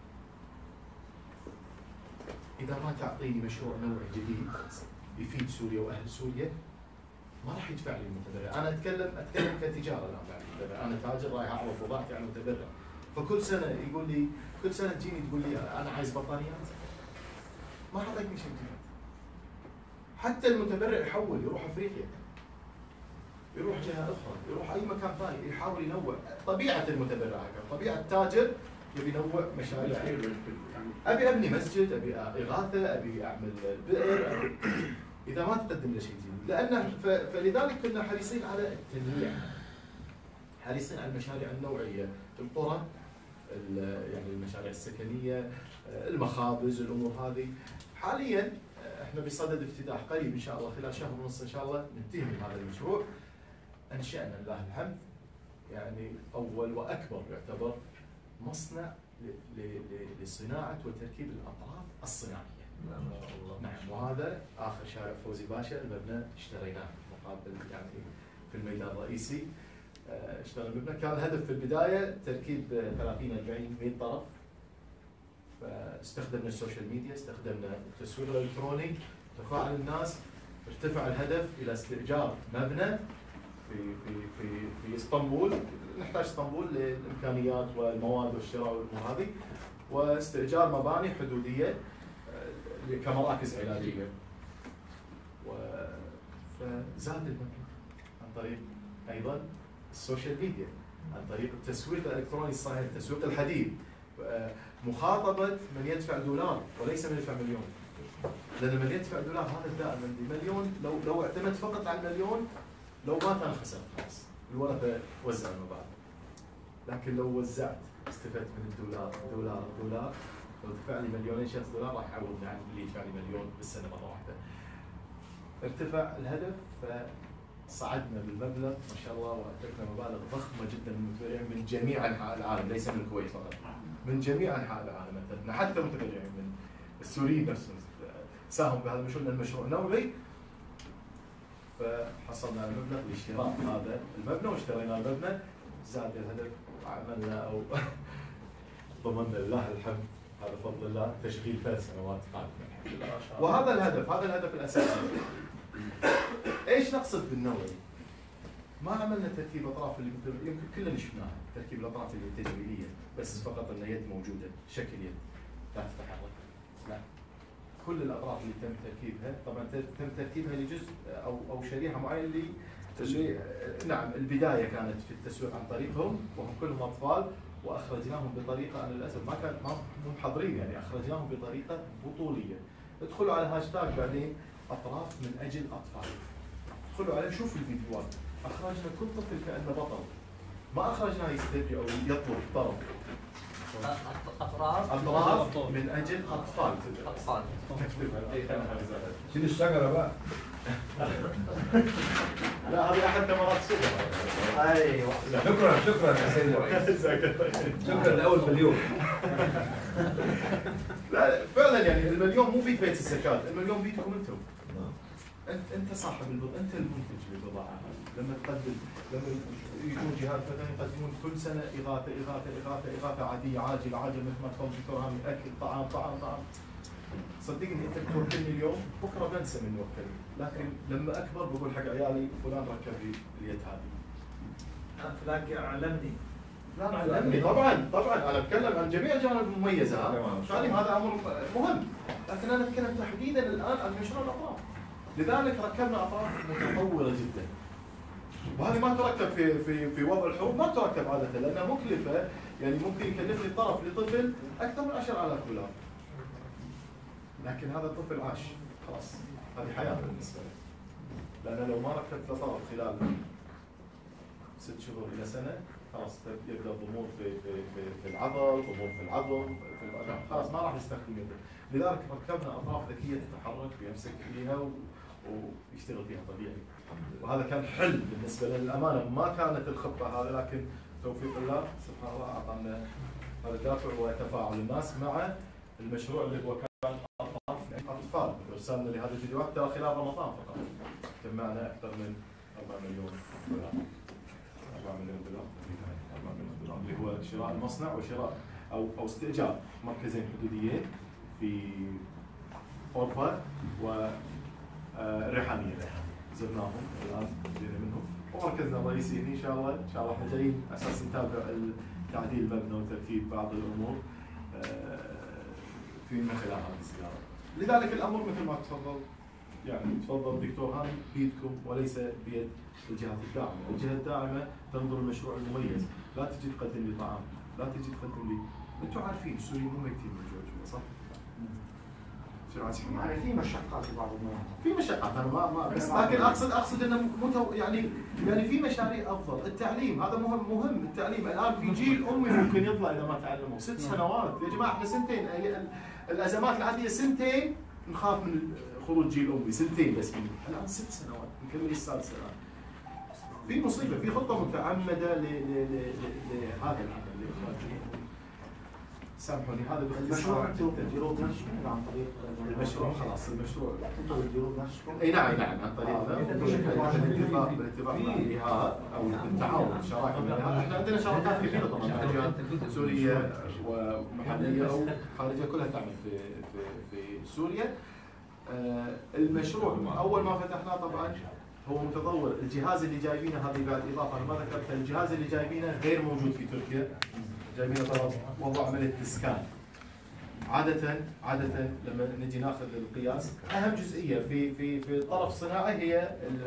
اذا ما تعطيني مشروع نوعي جديد يفيد سوريا واهل سوريا ما راح يدفع لي المتبرع، انا اتكلم اتكلم كتجاره الان بعد المتبرع، انا تاجر رايح اعرض بضاعتي على المتبرع، فكل سنه يقول لي كل سنه تجيني تقول لي انا عايز بطانيات ما حطيتني شيء جديد. حتى المتبرع يحول يروح افريقيا يروح جهه اخرى يروح اي مكان ثاني يحاول ينوع طبيعه المتبرع هكذا طبيعه التاجر يبي ينوع مشاريع ابي ابني مسجد ابي اغاثه ابي اعمل بئر أبي اذا ما تقدم له شيء جديد لان ف- فلذلك كنا حريصين على التنويع حريصين على المشاريع النوعيه القرى ال- يعني المشاريع السكنيه المخابز الامور هذه حاليا احنا بصدد افتتاح قريب ان شاء الله خلال شهر ونص ان شاء الله ننتهي من هذا المشروع انشانا لله الحمد يعني اول واكبر يعتبر مصنع ل- ل- ل- لصناعه وتركيب الاطراف الصناعيه. نعم وهذا اخر شارع فوزي باشا المبنى اشتريناه مقابل يعني في الميدان الرئيسي آه، اشتغل المبنى كان الهدف في البدايه تركيب آه، 30 40 100 طرف فاستخدمنا السوشيال ميديا استخدمنا التسويق الالكتروني تفاعل الناس ارتفع الهدف الى استئجار مبنى في في في في اسطنبول نحتاج اسطنبول للامكانيات والمواد والشراء والامور هذه واستئجار مباني حدوديه آه، كمراكز علاجيه و فزاد المبنى عن طريق ايضا السوشيال ميديا عن طريق التسويق الالكتروني الصحيح التسويق الحديث آه، مخاطبه من يدفع دولار وليس من يدفع مليون لان من يدفع دولار هذا دائما مليون لو لو اعتمد فقط على المليون لو مات انا خسرت خلاص الورثه وزع المبالغ لكن لو وزعت استفدت من الدولار دولار دولار لو دفع لي مليونين شخص دولار راح يعوضني عن اللي يدفع لي مليون بالسنه مره واحده. ارتفع الهدف فصعدنا بالمبلغ ما شاء الله واتركنا مبالغ ضخمه جدا من المتبرعين من جميع انحاء العالم ليس من الكويت فقط. من جميع انحاء العالم مثلا حتى متبرعين من السوريين نفسهم ساهموا بهذا المشروع لان المشروع نوعي فحصلنا على المبلغ لشراء هذا المبنى واشترينا المبنى زاد الهدف وعملنا او ضمننا لله الحمد هذا فضل الله تشغيل ثلاث سنوات قادمه الحمد لله وهذا الهدف هذا الهدف الاساسي ايش نقصد بالنوعي؟ ما عملنا تركيب اطراف اللي مثل يمكن كلنا شفناها تركيب الاطراف اللي التجميليه بس فقط ان يد موجوده شكل يد لا تتحرك لا كل الاطراف اللي تم تركيبها طبعا تم تركيبها لجزء او او شريحه معينه اللي اللي نعم البدايه كانت في التسويق عن طريقهم وهم كلهم اطفال واخرجناهم بطريقه انا للاسف ما كان ما مو محضرين يعني اخرجناهم بطريقه بطوليه ادخلوا على هاشتاج بعدين اطراف من اجل اطفال ادخلوا عليه شوفوا الفيديوهات اخرجنا كل طفل كانه بطل ما اخرجناه يستبي او يطلب طرف اطراف اطراف من اجل اطفال اطفال شيل الشجره بقى لا هذه احد ثمرات الشجره ايوه شكرا شكرا يا سيدي الرئيس شكرا لاول مليون لا فعلا يعني المليون مو بيت بيت الزكاه المليون بيتكم انتم انت انت صاحب البضاعه انت المنتج للبضاعه هذه لما تقدم لما يجون جهات مثلا يقدمون كل سنه اغاثه اغاثه اغاثه اغاثه عاديه عاجله عاجله مثل ما تقول دكتور هاني اكل طعام طعام طعام صدقني انت توكلني اليوم بكره بنسى من وكلني لكن لما اكبر بقول حق عيالي فلان ركب لي اليد هذه فلان علمني فلان علمني طبعا طبعا انا اتكلم عن جميع الجوانب المميزه ها التعليم هذا امر مهم لكن انا اتكلم تحديدا الان عن مشروع الاطراف لذلك ركبنا اطراف متطوره جدا وهذه ما تركب في في في وضع الحروب ما تركب عاده لانها مكلفه يعني ممكن يكلفني الطرف لطفل اكثر من 10000 دولار لكن هذا الطفل عاش خلاص هذه حياته بالنسبه له لان لو ما ركبت له طرف خلال ست شهور الى سنه خلاص يبدا ضمور في في في, في العضل ضمور في العظم في العظم خلاص ما راح يستخدم يده لذلك ركبنا اطراف ذكيه تتحرك ويمسك فيها و... ويشتغل فيها طبيعي وهذا كان حلم بالنسبه لنا للامانه ما كانت الخطه هذه لكن توفيق الله سبحان الله اعطانا هذا الدافع وتفاعل الناس مع المشروع اللي هو كان اطراف اطفال ارسلنا لهذه الفيديوهات ترى خلال رمضان فقط جمعنا اكثر من 4 مليون دولار 4 مليون دولار 4 مليون دولار اللي هو شراء المصنع وشراء او او استئجار مركزين حدوديين في اوربا و آه، الريحانيه زرناهم الان جينا منهم ومركزنا الرئيسي هنا ان شاء الله ان شاء الله احنا جايين على اساس نتابع تعديل المبنى وترتيب بعض الامور آه، في من خلال هذه الزياره. لذلك الامر مثل ما تفضل يعني تفضل الدكتور هاني بيدكم وليس بيد الجهات الداعمه، الجهه الداعمه تنظر المشروع المميز، لا تجي تقدم لي طعام، لا تجي تقدم لي انتم عارفين السوريين مو ميتين من جوع جوا صح؟ شو عايزين يعني في مشقات في بعض المناطق في مشقات انا ما ما بس لكن اقصد اقصد انه متو يعني يعني في مشاريع افضل، التعليم هذا مهم مهم التعليم الان في جيل امي ممكن يطلع اذا ما تعلموا ست سنوات يا جماعه احنا سنتين هي الازمات العاديه سنتين نخاف من خروج جيل امي سنتين بس من الان ست سنوات نكمل السادسه الان في مصيبه في خطه متعمده ل- ل- ل- ل- لهذا العمل لاخراج جيل أمي. سامحوني هذا باختصار المشروع انتم جداً. بتديروه بنفسكم ولا عن طريق المشروع خلاص المشروع انتم بتديروه بنفسكم؟ اي نعم نعم عن آه، طريقنا بالاتفاق- بالاتفاق بالاتفاق مع الجهات او بالتعاون الشراكه مع الجهات احنا عندنا شراكات كثيره طبعا مع جهات سوريه ومحليه او خارجيه كلها تعمل في في في سوريا آه، المشروع اول ما فتحناه طبعا هو متطور الجهاز اللي جايبينه هذه بعد اضافه انا ما ذكرتها الجهاز اللي جايبينه غير موجود في تركيا جايبينه طبعا موضوع عمليه اسكان عادة عادة لما نجي ناخذ القياس اهم جزئية في في في طرف صناعي هي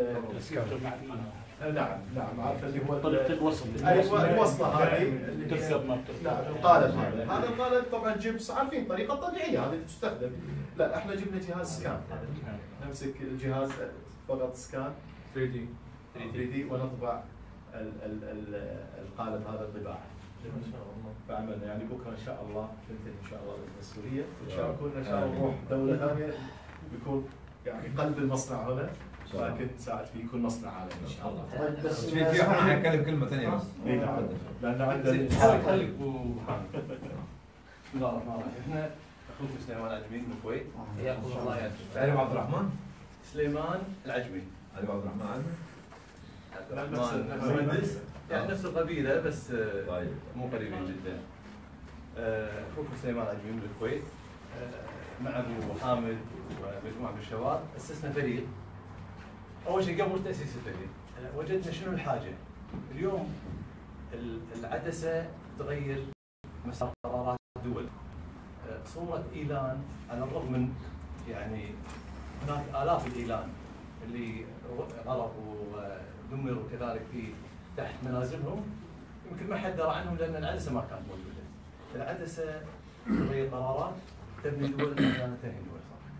ال- نعم نعم عارفه اللي هو ال- طريقة الوصل ايوه الوصله هذه اللي هي- تركب ما بتركب. لا القالب هذا هذا القالب طبعا جبس عارفين طريقه طبيعيه هذه تستخدم لا احنا جبنا جهاز سكان نمسك الجهاز فقط سكان 3 دي 3 دي ونطبع ال ال ال القالب هذا الطباعه فعملنا يعني بكره ان شاء الله تنتهي ان شاء الله الازمه السوريه وتشاركونا ان شاء الله نروح دوله ثانيه بيكون يعني قلب المصنع هنا لكن نساعد فيه يكون مصنع عالمي ان شاء الله طيب بس في في احنا حنتكلم كلمه ثانيه بس اي نعم لان عندنا خليك خليك ومحمد بسم الله الرحمن الرحيم احنا اخوكم سليمان العجمي من الكويت حياكم الله يا تعرف عبد الرحمن؟ سليمان العجمي تعرف عبد الرحمن عزمي؟ عبد الرحمن مهندس يعني نفس القبيله بس آه، طيب مو قريبين جدا آه، اخوكم سليمان العجمي من الكويت آه، مع ابو حامد ومجموعه من الشباب اسسنا فريق اول شيء قبل تاسيس الفريق آه، وجدنا شنو الحاجه اليوم ال- العدسه تغير مسار قرارات الدول آه، صوره ايلان على الرغم من يعني هناك الاف الايلان اللي غرقوا ودمروا كذلك في تحت منازلهم يمكن ما حد درى عنهم لان العدسه ما كانت موجوده. العدسه تغير قرارات تبني دول احيانا تنهي دول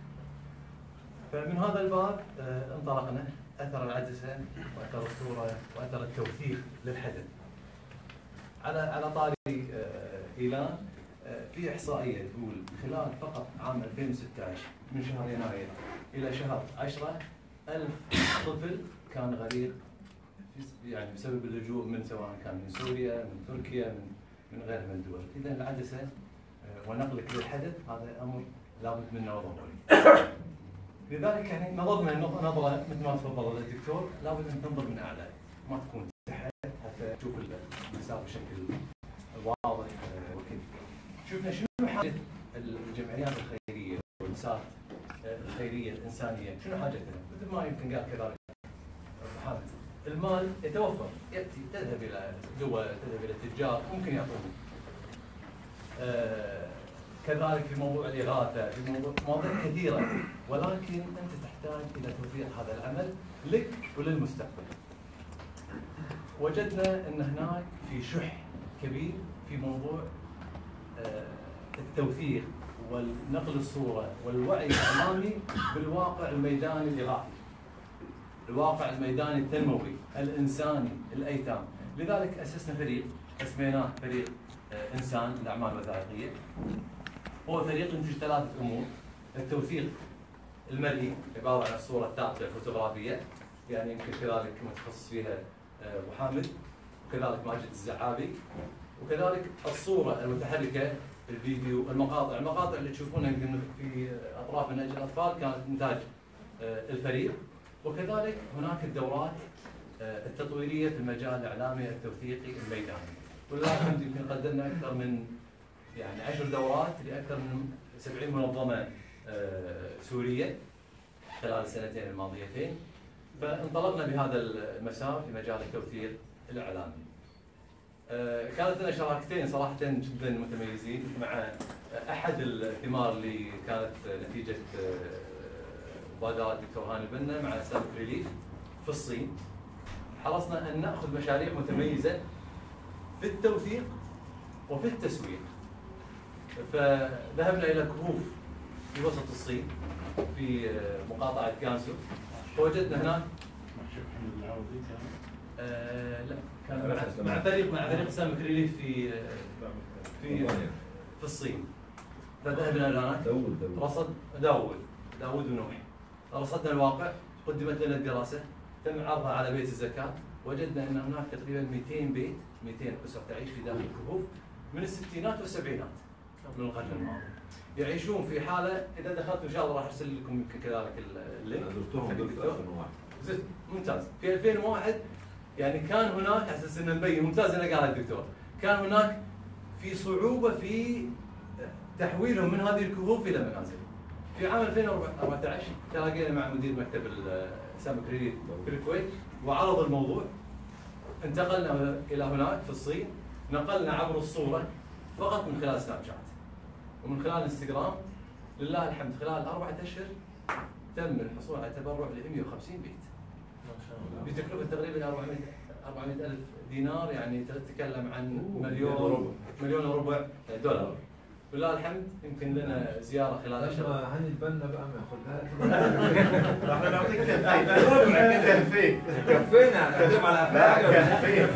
فمن هذا الباب آه، انطلقنا اثر العدسه واثر الصوره واثر التوثيق للحدث. على على طاري آه، ايلان آه، في احصائيه تقول خلال فقط عام 2016 من شهر يناير الى شهر 10 ألف طفل كان غريق في- يعني بسبب اللجوء من سواء كان من سوريا من تركيا من من غيرها من الدول، اذا العدسه آه، ونقلك للحدث هذا امر لابد منه وضروري. لذلك يعني نظرنا نظره مثل ما تفضل الدكتور لابد ان تنظر من اعلى ما تكون تحت حتى تشوف المسار بشكل واضح آه، وكذا. شفنا شنو حاجه الجمعيات الخيريه والمسار الخيريه الانسانيه شنو حاجتها؟ مثل ما يمكن قال كذلك أبو حامد المال يتوفر ياتي تذهب الى دول تذهب الى التجار ممكن يعطون آه كذلك في موضوع الاغاثه في موضوع مواضيع كثيره ولكن انت تحتاج الى توفير هذا العمل لك وللمستقبل. وجدنا ان هناك في شح كبير في موضوع آه، التوثيق والنقل الصوره والوعي الاعلامي بالواقع الميداني الاغاثي. الواقع الميداني التنموي الانساني الايتام، لذلك اسسنا فريق اسميناه فريق آه، انسان الاعمال الوثائقيه. هو فريق ينتج ثلاثه امور، التوثيق المرئي عباره عن الصوره الثابته الفوتوغرافيه يعني يمكن كذلك متخصص فيها آه، ابو حامد وكذلك ماجد الزعابي وكذلك الصوره المتحركه الفيديو المقاطع المقاطع اللي تشوفونها يمكن في اطراف من اجل الاطفال كانت انتاج آه، الفريق وكذلك هناك الدورات آه، التطويريه في المجال الاعلامي التوثيقي الميداني ولله الحمد يمكن قدمنا اكثر من يعني عشر دورات لاكثر من 70 منظمه آه، سوريه خلال السنتين الماضيتين فانطلقنا بهذا المسار في مجال التوثيق الاعلامي. آه، كانت لنا شراكتين صراحه جدا متميزين مع احد الثمار اللي كانت نتيجه آه، مبادره الدكتور هاني البنا مع سابق ريليف في الصين. حرصنا ان ناخذ مشاريع متميزه في التوثيق وفي التسويق. فذهبنا الى كهوف في وسط الصين في آه، مقاطعه جانسو فوجدنا هناك آه لا كان مع, مع فريق مع فريق سامك ريليف في آه، في في الصين فذهبنا الى هناك داوود داوود رصد داوود داوود ونوح رصدنا الواقع قدمت لنا الدراسه تم عرضها على بيت الزكاه وجدنا ان هناك تقريبا 200 بيت 200 اسر تعيش في داخل الكهوف من الستينات والسبعينات من القرن الماضي يعيشون في حاله اذا دخلت ان شاء الله راح ارسل لكم يمكن كذلك اللينك زرتهم حق قلت الدكتور. 2001 زين ممتاز في 2001 يعني كان هناك على اساس انه نبين ممتاز انه قالها الدكتور كان هناك في صعوبه في تحويلهم من هذه الكهوف الى منازل في عام 2014 تلاقينا مع مدير مكتب سامك ريليف في الكويت وعرض الموضوع انتقلنا الى هناك في الصين نقلنا عبر الصوره فقط من خلال سناب شات ومن خلال انستغرام لله الحمد خلال اربعه اشهر تم الحصول على تبرع ل 150 بيت بتكلفه تقريبا 400 400 الف دينار يعني تتكلم عن مليون مليون وربع دولار ولله الحمد يمكن لنا زياره خلال اشهر لما هني البنا بقى ما ياخذها احنا نعطيك كفين كفين كفينا كذب على افلاك كفين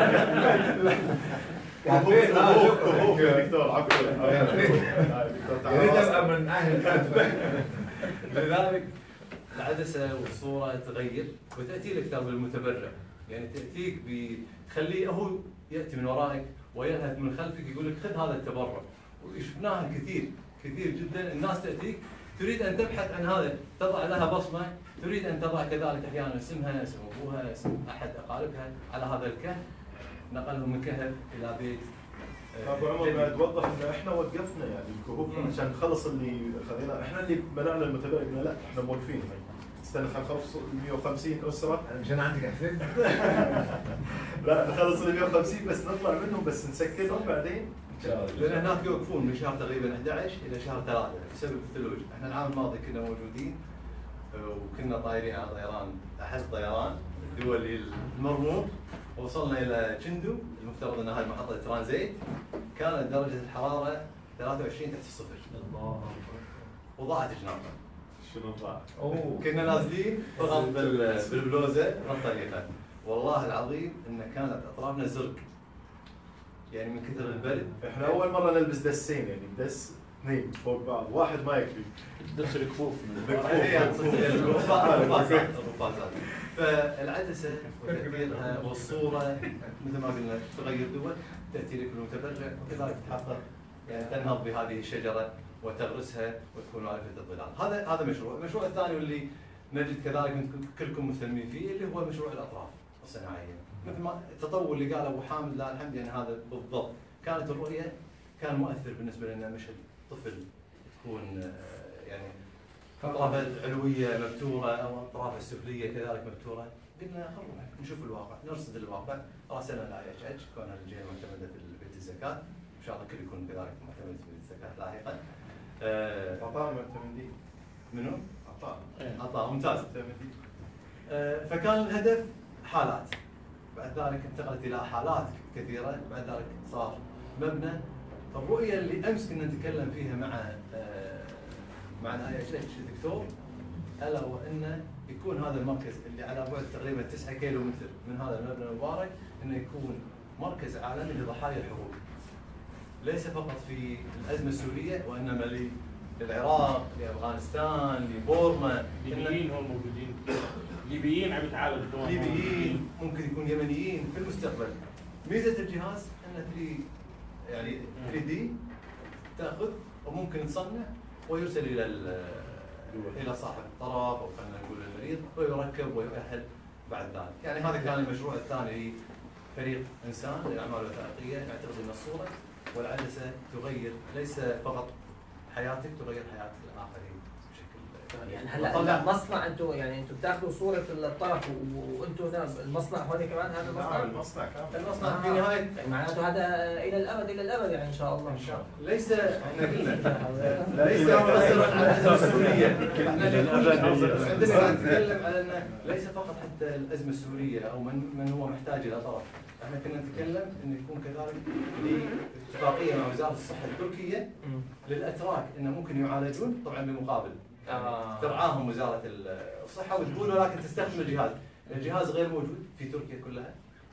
كفين اه كهوف شكرا كهوف يا دكتور عفوا يا ريت يا ريت ابقى من اهل الكتف لذلك العدسه والصوره تغير وتاتي لك ترى بالمتبرع يعني تاتيك بتخليه هو ياتي من ورائك ويلهث من خلفك يقول لك خذ هذا التبرع وشفناها كثير كثير جدا الناس تاتيك تريد ان تبحث عن هذا تضع لها بصمه تريد ان تضع كذلك احيانا اسمها اسم ابوها اسم احد اقاربها على هذا الكهف نقلهم من كهف الى بيت آه، ابو عمر جديد. بعد وضح ان احنا وقفنا يعني الكهوف مم. عشان نخلص اللي خذينا احنا اللي منعنا المتابعين قلنا لا احنا موقفين استنى خلينا نخلص ال 150 اسره مش انا عندي كفين لا نخلص ال 150 بس نطلع منهم بس نسكرهم بعدين ان شاء الله لان هناك يوقفون من شهر تقريبا 11 الى شهر 3 بسبب الثلوج، احنا العام الماضي كنا موجودين آه، وكنا طايرين على طيران احد الطيران الدولي المرموق وصلنا الى تشندو المفترض ان هذه محطه ترانزيت كانت درجه الحراره 23 تحت الصفر الله وضاعت جنابنا شنو ضاع؟ اوه كنا نازلين فقط بال- بالبلوزه بالطريقه والله العظيم ان كانت اطرافنا زرق يعني من كثر البرد احنا اول مره نلبس دسين يعني دس اثنين فوق بعض واحد ما يكفي دس الكفوف من هي الرفاقات الرفاقات فالعدسه وتاثيرها والصوره مثل ما قلنا تغير دول تاتي لك المتبرع كذلك تحقق يعني تنهض بهذه الشجره وتغرسها وتكون عارفه الظلال هذا هذا مشروع المشروع الثاني واللي نجد كذلك انتم كلكم مهتمين فيه اللي هو مشروع الاطراف الصناعيه مثل ما التطور اللي قاله ابو حامد لا الحمد يعني هذا بالضبط كانت الرؤيه كان مؤثر بالنسبه لنا مشهد طفل تكون آه، يعني اطرافه العلويه مبتوره او اطرافه السفليه كذلك مبتوره قلنا خلونا نشوف الواقع نرصد الواقع راسلنا الاي اتش اتش كونها الجهه المعتمده في بيت الزكاه ان شاء الله الكل يكون كذلك معتمد في بيت الزكاه لاحقا آه، عطاء معتمدين منو؟ عطاء عطاء ممتاز معتمدين آه، فكان الهدف حالات بعد ذلك انتقلت الى حالات كثيره بعد ذلك صار مبنى الرؤيه اللي امس كنا نتكلم فيها مع آه، مع الاي اتش اتش الدكتور الا وان يكون هذا المركز اللي على بعد تقريبا 9 كيلو متر من هذا المبنى المبارك انه يكون مركز عالمي لضحايا الحروب ليس فقط في الازمه السوريه وانما ل- للعراق لافغانستان لبورما ليبيين هون موجودين ليبيين عم يتعالجوا كمان ليبيين ممكن يكون يمنيين في المستقبل ميزه الجهاز انه 3 يعني 3 دي تاخذ وممكن تصنع ويرسل الى ال- الى صاحب الطرف او خلينا نقول المريض ويركب ويؤهل بعد ذلك، يعني هذا كان المشروع الثاني لفريق انسان للاعمال الوثائقيه نعتقد ان الصوره والعدسه تغير ليس فقط حياتك تغير حياه الاخرين بشكل يعني هلا هلا مصنع انتم يعني انتم بتاخذوا صوره الطرف و- وانتم هنا المصنع هون كمان هذا المصنع؟ نعم المصنع كامل المصنع في آه. نهايه يعني معناته هذا الى الابد الى الابد يعني ان شاء الله ان شاء الله ليس احنا قلنا ليس مقتصرا على الازمه السوريه احنا عندنا قاعد نتكلم على انه ليس فقط حتى الازمه السوريه او من من هو محتاج الى طرف احنا كنا نتكلم انه يكون كذلك لاتفاقيه مع وزاره الصحه التركيه للاتراك انه ممكن يعالجون طبعا بمقابل آه. ترعاهم وزاره الصحه وتقول ولكن تستخدم الجهاز الجهاز غير موجود في تركيا كلها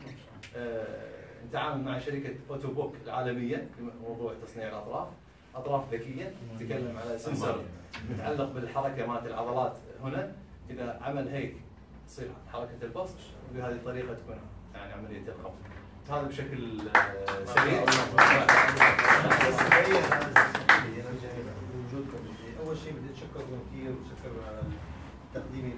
آه، نتعامل مع شركه اوتوبوك العالميه في موضوع تصنيع الاطراف اطراف ذكيه تتكلم على سنسر متعلق بالحركه مالت العضلات هنا اذا عمل هيك تصير حركه البسط وبهذه الطريقه تكون يعني عمليه القبض هذا بشكل آه، سريع بس تبين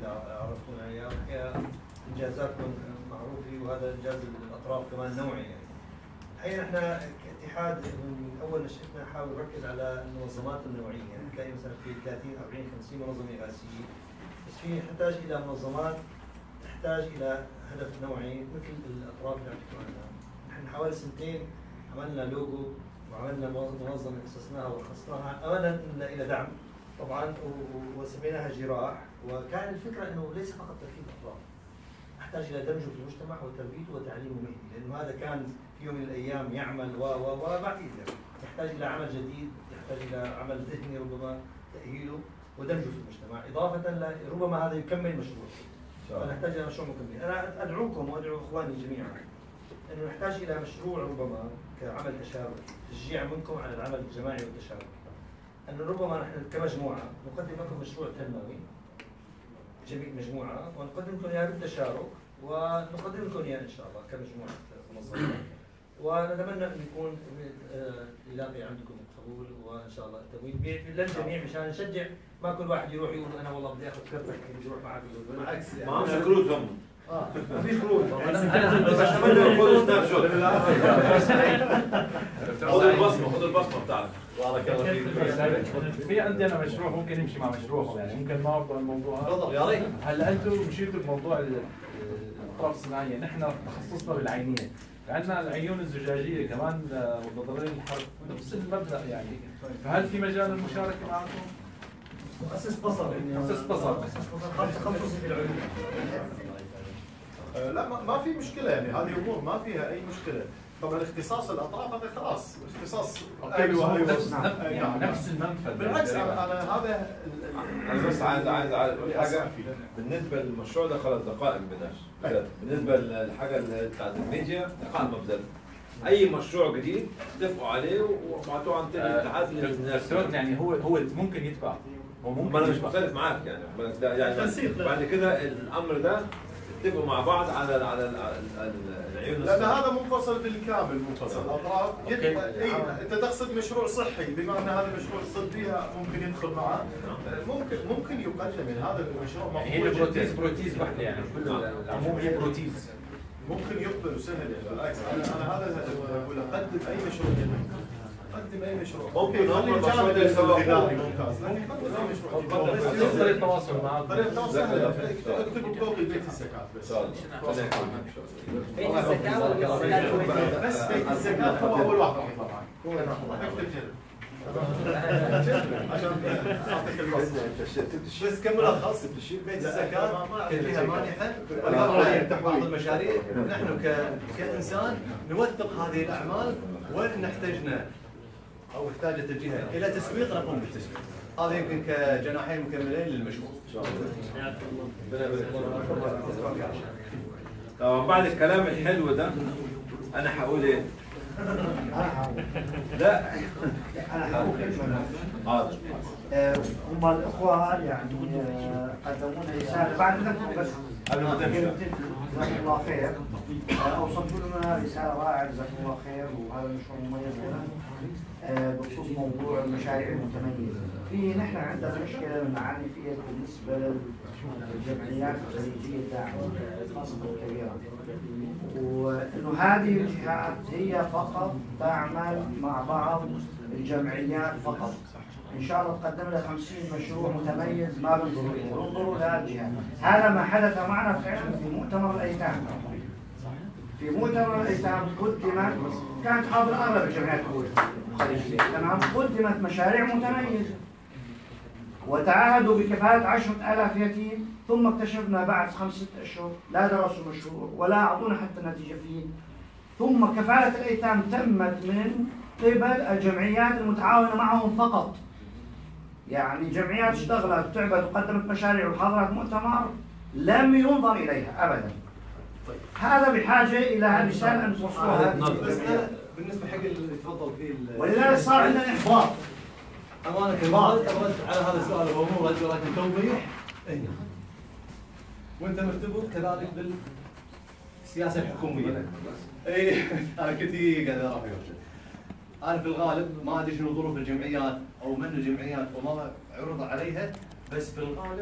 اللي عرفتونا اياه والحقيقه انجازاتكم معروفه وهذا انجاز الاطراف كمان نوعي يعني. الحقيقه احنا كاتحاد من اول نشاتنا نحاول نركز على المنظمات النوعيه يعني تلاقي مثلا في 30 40 50 منظمه اغاثيه بس في نحتاج الى منظمات تحتاج الى هدف نوعي مثل الاطراف اللي عم تحكوا عنها نحن حوالي سنتين عملنا لوجو وعملنا منظمه اسسناها ورخصناها املا الى دعم طبعا و- وسميناها جراح وكان الفكره انه ليس فقط تركيب اطراف احتاج الى دمجه في المجتمع وتربيته وتعليمه مهني لانه هذا كان في يوم من الايام يعمل و و وبعدين يحتاج الى عمل جديد يحتاج الى عمل ذهني ربما تاهيله ودمجه في المجتمع اضافه ل ربما هذا يكمل مشروع فنحتاج الى مشروع مكمل انا ادعوكم وادعو اخواني جميعا انه نحتاج الى مشروع ربما كعمل تشاركي تشجيع منكم على العمل الجماعي والتشاركي انه ربما نحن كمجموعه نقدم لكم مشروع تنموي جميع مجموعه ونقدم لكم اياه بالتشارك ونقدم لكم اياه ان شاء الله كمجموعه منظمه ونتمنى ان يكون آه، يلاقي عندكم القبول وان شاء الله التمويل ب- للجميع مشان نشجع ما كل واحد يروح يقول انا والله بدي اخذ كرتك اللي يروح معك بالعكس يعني. معهمش كروت هم. اه ما فيش كروت خذوا سناب شوت خذوا البصمه خذوا البصمه بتاعتك بارك الله فيك في عندي انا مشروع ممكن يمشي مع مشروعهم يعني ممكن ما افضل الموضوع هذا. تفضل، يا ريت. هلا انتم مشيتوا بموضوع ال- الاطراف الصناعيه نحن تخصصنا بالعينيه عندنا العيون الزجاجيه كمان آه، متضررين الحرب نفس المبدا يعني فهل في مجال للمشاركه معكم؟ مؤسس بصر مؤسس بصر تخصصي في العلوم آه، لا ما- ما في مشكله يعني هذه امور ما فيها اي مشكله طبعا اختصاص الاطراف هذا خلاص اختصاص ايوه أيوة. نفس نعم. يعني نفس المنفذ بالعكس انا أنا هذا ال- ال- انا بس عايز عايز عايز اقول اللي حاجه أسمع فيه. بالنسبه للمشروع ده خلاص ده قائم بنفسه بالنسبه للحاجه اللي بتاعت الميديا ده قائم مبدئي اي مشروع جديد اتفقوا عليه وبعتوه عن تاني الاتحاد للناس دكتور يعني هو هو ممكن يتبع هو ممكن ما انا مش يتبع. مختلف معاك يعني ما ده يعني تنسيق. بعد كده الامر ده اتفقوا مع بعض على على ال- ال- العيون لان الصناعية. هذا منفصل بالكامل منفصل الاطراف يد- اي انت تقصد مشروع صحي بما ان هذا مشروع طبي ممكن يدخل معه ممكن ممكن يقدم يعني هذا المشروع يعني هي مقبول بروتيز جداً. بروتيز وحده يعني كل العموم هي بروتيز ممكن يقبل وسهل يعني بالعكس انا انا هذا اللي اقول قدم اي مشروع جديد. قدم اي مشروع ممكن هم خلي المشروع الجانب ده يسووه. الغذائي ممتاز لكن قدم اي مشروع جديد. طريقه التواصل معكم طريقه التواصل سهله اكتبوا بفوق البيت الزكاه بس بيت الزكاة ولا الزكاة الكويتية؟ بس بيت الزكاه هو اول واحد راح يطلع معك اكتب جنب عشان اعطيك البصمه بس كملخص بيت الزكاة كجهة مانحة ولكن بعض المشاريع نحن ك- كإنسان نوثق هذه الأعمال وإن احتجنا أو احتاجت الجهة إلى تسويق نقوم بالتسويق هذا يمكن كجناحين مكملين للمشروع طبعا بعد الكلام الحلو ده انا هقول ايه؟ لا انا هقول كلمه حاضر آه، هم الاخوه يعني آه، قدموا لنا رساله بعد اذنكم بس قبل ما تمشي. جزاكم الله خير آه، اوصلتوا لنا رساله رائعه جزاكم الله خير وهذا المشروع مميز لنا آه، بخصوص موضوع المشاريع المتميزه في نحن عندنا مشكله نعاني فيها بالنسبه للجمعيات الخليجيه الداعمه خاصه الكبيره وانه هذه الجهات هي فقط تعمل مع بعض الجمعيات فقط ان شاء الله تقدم لنا 50 مشروع متميز ما بنظروا اليه بنظروا للجهات هذا ما حدث معنا فعلا في مؤتمر الايتام في مؤتمر الايتام قدمت كانت حاضره اغلب الجمعيات الخليجيه تمام قدمت مشاريع متميزه وتعهدوا بكفالة عشرة آلاف يتيم ثم اكتشفنا بعد خمس ست أشهر لا درسوا المشروع ولا أعطونا حتى نتيجة فيه ثم كفالة الأيتام تمت من قبل الجمعيات المتعاونة معهم فقط يعني جمعيات اشتغلت تعبت وقدمت مشاريع وحضرت مؤتمر لم ينظر إليها أبدا هذا بحاجة إلى هذه الرسالة أن توصلوها هذه بس الجمعيات. أنا بالنسبة حق اللي تفضل فيه ال- ولذلك صار عندنا إحباط أمانة كمان الرد على هذا السؤال هو مو رد ولكن توضيح إي وأنت مرتبط كذلك بالسياسة الحكومية اي انا كنت قاعد اروح انا في الغالب ما ادري شنو ظروف الجمعيات او من الجمعيات وما عرض عليها بس في الغالب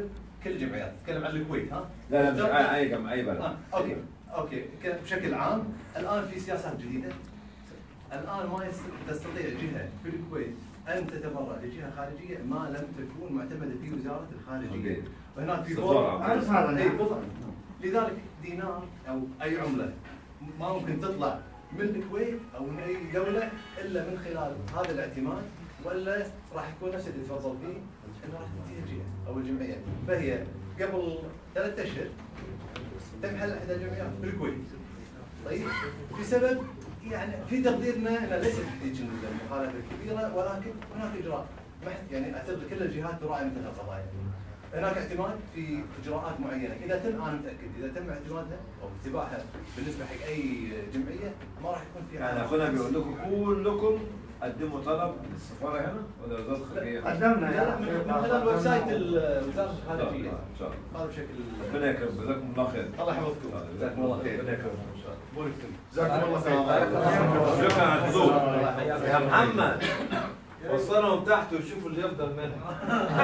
كل الجمعيات تتكلم عن الكويت ها لا لا مش اي أي جمع اي بلد آه، اوكي اوكي ك- بشكل عام الان في سياسات جديده الان ما يست- تستطيع جهه في الكويت ان تتبرع لجهه خارجيه ما لم تكون معتمده في وزاره الخارجيه أوكي. وهناك في سفارة. فورم أعرف هذا، إيه، نعم. بالضبط. لذلك دينار او اي عمله ما ممكن تطلع من الكويت او من اي دوله الا من خلال هذا الاعتماد ولا راح يكون نفس اللي تفضل فيه انه راح تنتهي الجهه او الجمعيه فهي قبل ثلاثة اشهر تم حل احدى الجمعيات في الكويت طيب بسبب يعني في تقديرنا انها ليست هذيك المخالفه الكبيره ولكن هناك اجراء ما ح- يعني اعتقد كل الجهات تراعي مثل القضايا هناك اعتماد في اجراءات معينه اذا تم انا متاكد اذا تم اعتمادها او اتباعها بالنسبه حق اي جمعيه ما راح يكون فيها يعني اخونا بيقول لكم كلكم قدموا طلب للسفاره هنا ولا وزاره الخارجيه؟ قدمنا لا لا من من خلال ويب سايت ال- وزاره الخارجيه ان شاء الله هذا بشكل ربنا يكرم جزاكم الله خير الله يحفظكم جزاكم الله خير ربنا يكرمكم ان شاء الله بورك فيكم جزاكم الله خير شكرا على الحضور يا محمد وصلهم تحت وشوفوا اللي يفضل منهم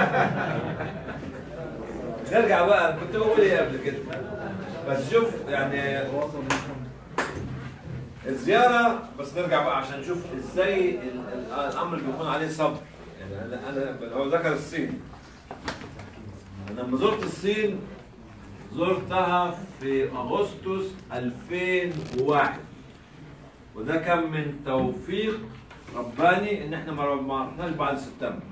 نرجع بقى كنت بقول ايه قبل كده بس شوف يعني الزيارة بس نرجع بقى عشان نشوف ازاي ال- ال- الامر بيكون عليه صبر يعني انا انا هو ذكر الصين أنا لما زرت الصين زرتها في اغسطس 2001 وده كان من توفيق رباني ان احنا ما ما رحناش بعد سبتمبر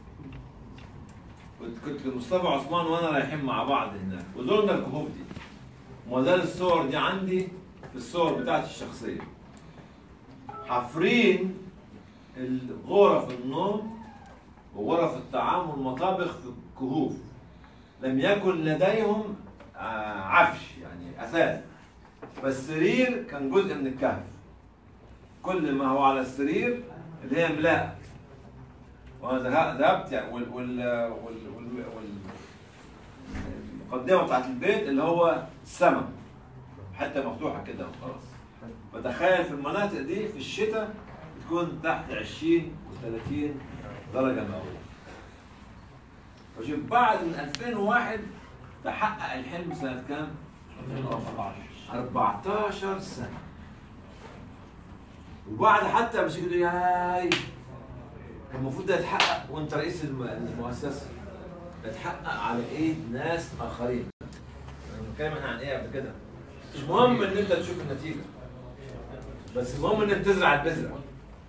كنت كنت مصطفى عثمان وانا رايحين مع بعض هناك وزرنا الكهوف دي وما زال الصور دي عندي في الصور بتاعتي الشخصيه حافرين غرف النوم وغرف الطعام والمطابخ في الكهوف لم يكن لديهم آه، عفش يعني اثاث فالسرير كان جزء من الكهف كل ما هو على السرير اللي هي ملاءة وانا ذه- ذهبت يعني وال وال وال وال وال المقدمه بتاعت البيت اللي هو السماء حته مفتوحه كده وخلاص فتخيل في المناطق دي في الشتاء تكون تحت 20 و30 درجه مئويه وشوف بعد من 2001 تحقق الحلم سنه كام؟ 14 سنه وبعد حتى مش يقولوا ياي كان المفروض ده يتحقق وانت رئيس الم- المؤسسه يتحقق على ايد ناس اخرين انا بنتكلم احنا عن ايه قبل كده مش مهم ان انت تشوف النتيجه بس المهم انك تزرع البذره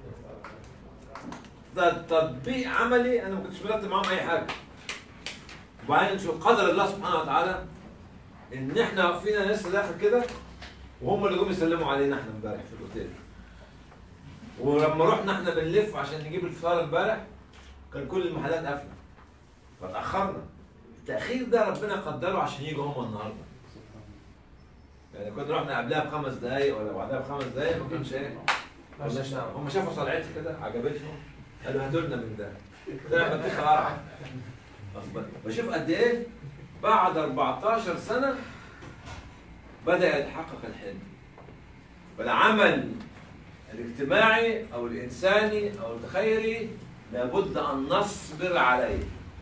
ده تطبيق عملي انا ما كنتش مرتب معاهم اي حاجه وبعدين شوف قدر الله سبحانه وتعالى ان احنا فينا لسه داخل كده وهم اللي جم يسلموا علينا احنا امبارح في الاوتيل ولما رحنا احنا بنلف عشان نجيب الفطار امبارح كان كل المحلات قافله فتاخرنا التاخير ده ربنا قدره عشان يجوا هم النهارده يعني كنا رحنا قبلها بخمس دقايق ولا بعدها بخمس دقايق ما كانش ايه ما كناش نعرف. هم شافوا صلعتي كده عجبتهم قالوا هاتوا لنا من ده طلع بطيخه قرعه بشوف قد ايه بعد 14 سنه بدا يتحقق الحلم والعمل الاجتماعي او الانساني او الخيري لابد ان نصبر عليه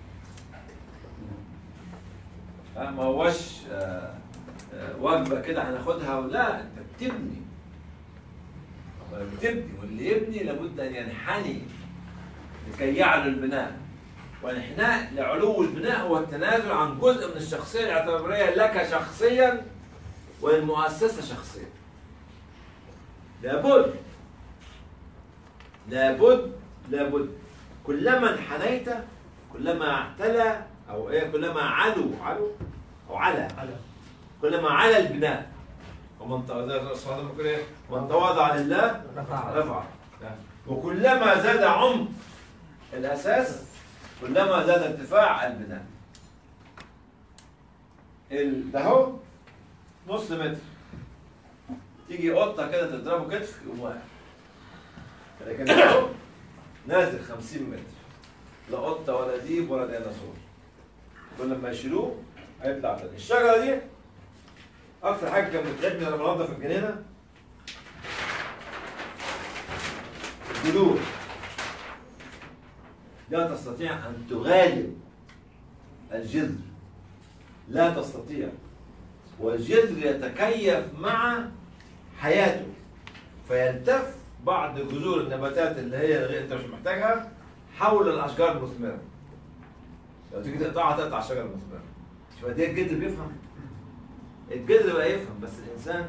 ها، ما هوش آه، آه، وجبه كده هناخدها ولا انت بتبني لما بتبني واللي يبني لابد ان ينحني لكي يعلو البناء والانحناء لعلو البناء هو التنازل عن جزء من الشخصيه الاعتباريه لك شخصيا وللمؤسسه شخصيا لابد لابد لابد كلما انحنيت كلما اعتلى او ايه كلما علو علو او على كلما على البناء ومن تواضع زي الرسول صلى الله عليه وسلم بيقول ايه من تواضع لله رفع. رفع وكلما زاد عمق الاساس كلما زاد ارتفاع البناء ال- ده هو نص متر تيجي قطه كده تضربه كتف يقوم واقع لكن ده هو نازل 50 متر لا قطه ولا ديب ولا ديناصور دول لما يشيلوه هيطلع تاني الشجره دي اكتر حاجه كانت بتتعبني لما انضف الجنينه الجذور لا تستطيع ان تغالب الجذر لا تستطيع والجذر يتكيف مع حياته فيلتف بعض جذور النباتات اللي هي غير انت مش محتاجها حول الاشجار المثمره لو تيجي تقطعها تقطع الشجره المثمره شوف قد ايه الجذر بيفهم الجذر بقى يفهم بس الانسان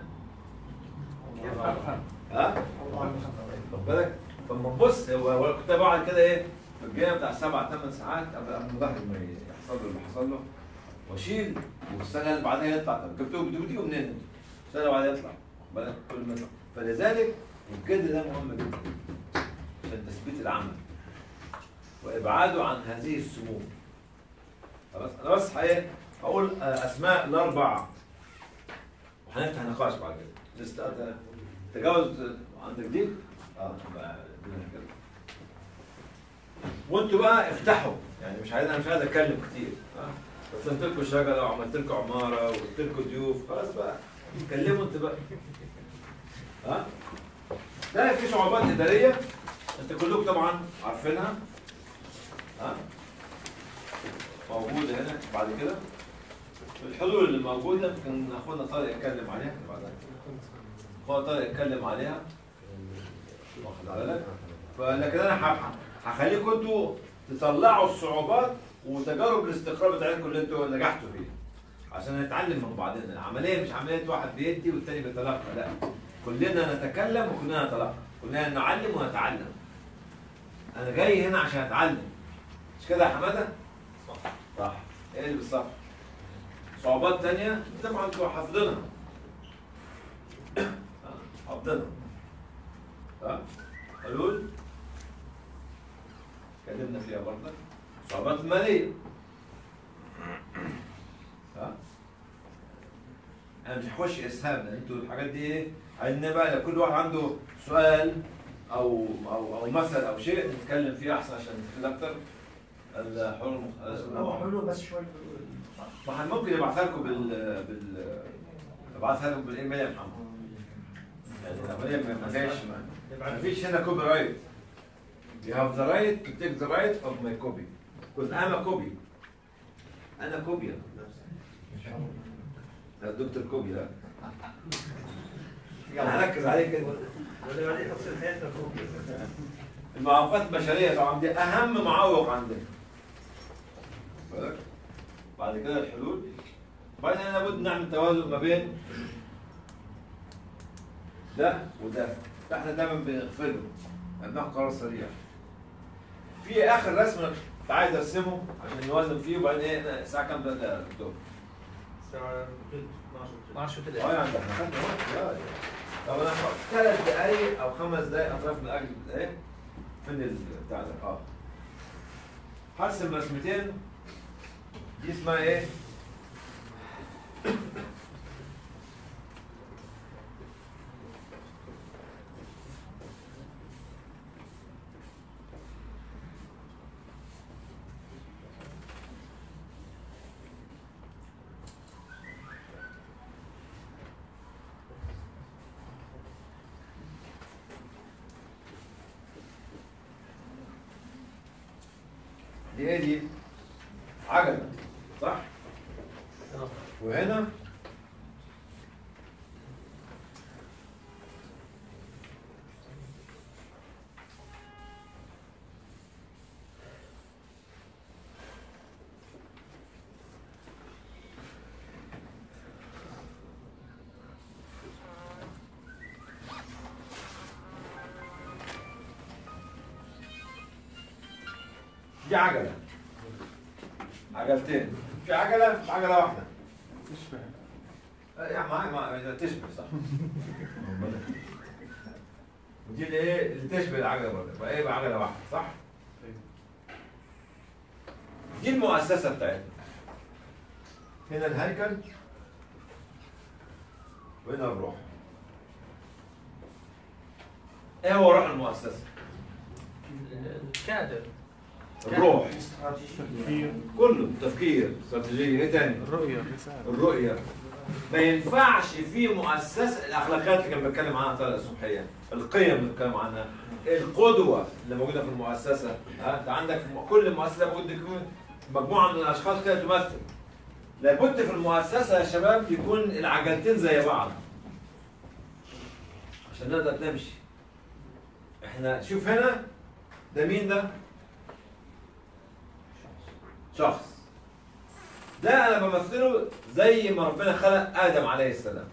ها خد بالك فلما تبص هو هو كنت بقعد كده ايه في الجنينه بتاع سبع ثمان ساعات قبل قبل ما ظهري ما يحصل له اللي حصل له واشيل والسنه اللي بعدها يطلع طب جبتوه بتجيبوا منين انتوا؟ السنه اللي بعدها يطلع خد بالك كل ما يطلع. فلذلك الجد ده مهم جدا عشان تثبيت العمل وابعاده عن هذه السموم خلاص انا بس ايه هقول آه، اسماء الاربع وهنفتح نقاش بعد كده لسه أنت- تجاوز عندك دي اه بقى الدنيا كده وانتوا بقى افتحوا يعني مش عايز انا مش عايز اتكلم كتير اه رسمت لكم شجره وعملت لكم عماره وقلت لكم ضيوف خلاص بقى اتكلموا انتوا بقى ها ده في صعوبات اداريه انت كلكم طبعا عارفينها ها موجوده هنا بعد كده الحلول اللي موجوده يمكن اخونا طارق يتكلم عليها بعدها اخونا طارق يتكلم عليها واخد بالك فلكن انا ح- هخليكم انتوا تطلعوا الصعوبات وتجارب الاستقرار بتاعتكم اللي انتوا نجحتوا فيها عشان نتعلم من بعضنا العمليه مش عمليه واحد بيدي والتاني بيتلقى لا كلنا نتكلم وكلنا نتلقى كلنا نعلم ونتعلم انا جاي هنا عشان اتعلم مش كده يا حماده صح صح ايه اللي بالصح صعوبات تانية طبعا انتوا حافظينها آه، حافظينها ها حلول اتكلمنا فيها برضه صعوبات المالية ها انا مش هخش اسهام لان انتوا الحاجات دي ايه عايزين بقى لو كل واحد عنده سؤال او او او مثل او شيء نتكلم فيه احسن عشان نستفيد اكتر الحلول هو حلو بس شوي حلول ما احنا ممكن نبعثها لكم بال بال نبعثها لكم بالايميل يا محمد يعني العمليه ما ما جايش ما ما فيش هنا كوبي رايت You have the right to take the right of my copy because I'm a copy أنا كوبي لا دكتور كوبي لا أنا هركز عليه كده ولا بعدين تصير حياتنا كوبي المعوقات البشرية طبعا دي أهم معوق عندنا بالك؟ بعد كده الحلول بعدين لابد نعمل توازن ما بين ده وده احنا دايما بنغفله بناخد قرار سريع في اخر رسمه كنت عايز ارسمه عشان نوازن فيه وبعدين ايه الساعه كام ده يا دكتور؟ الساعة 12 12 اه يعني ده احنا خدنا وقت لا يعني. طب انا هاخد ثلاث دقايق او خمس دقايق اطراف من اجل ايه؟ فين ال- بتاع ده؟ اه هرسم رسمتين دي اسمها ايه؟ دي ايه دي؟ عجلة صح؟ وهنا دي عجلة عجلتين في عجلة في عجلة واحدة تشبه يعني معاك مع تشبه صح ودي اللي ايه اللي تشبه العجلة برضه يبقى ايه يبقى عجلة واحدة صح؟ دي المؤسسة بتاعتنا هنا الهيكل وهنا الروح ايه هو روح المؤسسة؟ الكادر الروح كله تفكير استراتيجية ايه تاني؟ الرؤية الرؤية ما ينفعش في مؤسسة الأخلاقيات اللي كان بيتكلم عنها طارق الصبحية القيم اللي بيتكلم عنها القدوة اللي موجودة في المؤسسة ها أنت عندك في كل مؤسسة موجود يكون مجموعة من الأشخاص كده تمثل لابد في المؤسسه يا شباب يكون العجلتين زي بعض عشان نقدر نمشي احنا شوف هنا ده مين ده شخص ده انا بمثله زي ما ربنا خلق ادم عليه السلام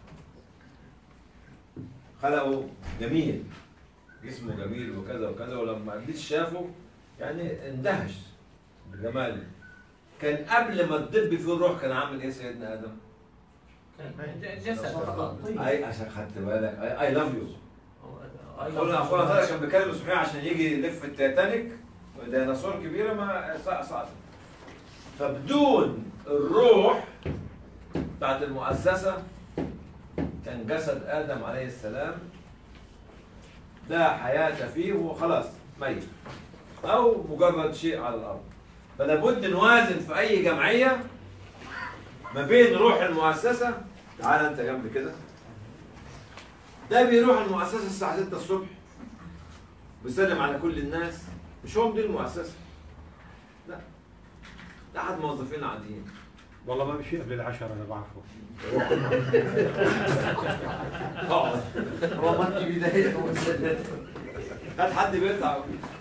خلقه جميل جسمه جميل وكذا وكذا ولما ابليس شافه يعني اندهش بجماله كان قبل ما تدب فيه الروح كان عامل ايه سيدنا ادم؟ جسد اي عشان خدت بالك اي لاف يو اخونا اخونا طارق كان بيكلم صحيح عشان يجي يلف التيتانيك ديناصور كبيره ما سقطت فبدون الروح بتاعت المؤسسه كان جسد ادم عليه السلام لا حياه فيه وخلاص ميت او مجرد شيء على الارض فلا بد نوازن في اي جمعيه ما بين روح المؤسسه تعال انت جنبي كده ده بيروح المؤسسه الساعه 6 الصبح بيسلم على كل الناس مش هو مدير المؤسسه لا ده احد موظفين عاديين والله ما بشي قبل العشرة انا بعرفه اقعد ربطني بدايته هات حد بيطلع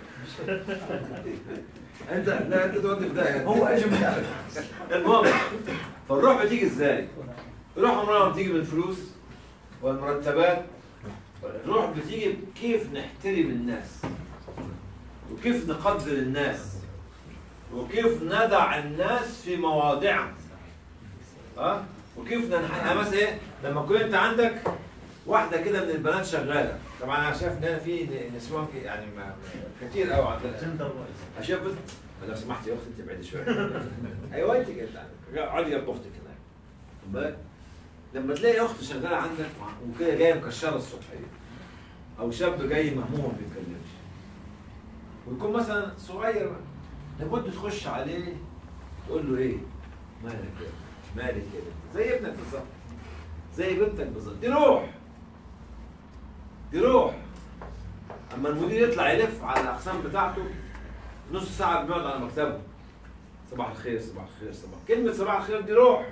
انت لا انت تودي في داهيه هو اجى من المهم فالروح بتيجي ازاي؟ الروح عمرها ما بتيجي بالفلوس والمرتبات الروح بتيجي كيف نحترم الناس وكيف نقدر الناس وكيف ندع الناس في مواضعهم ها وكيف ننحنى يعني مثلا ايه لما تكون انت عندك واحده كده من البنات شغاله طبعا انا شايف ان انا في نسوان ك- يعني ما كتير قوي عندنا اشوف بس لو سمحت يا اختي انت بعيدي شويه ايوه انت كده اقعدي جنب اختك هناك خد بالك لما تلاقي اخت شغاله عندك وكده جايه مكشره الصبح دي او شاب جاي مهموم ما بيتكلمش ويكون مثلا صغير لابد تخش عليه تقول له ايه مالك كده مالك كده زي ابنك بالظبط زي بنتك بالظبط دي روح دي روح اما المدير يطلع يلف على الاقسام بتاعته نص ساعه بيقعد على مكتبه صباح الخير صباح الخير صباح كلمه صباح الخير دي روح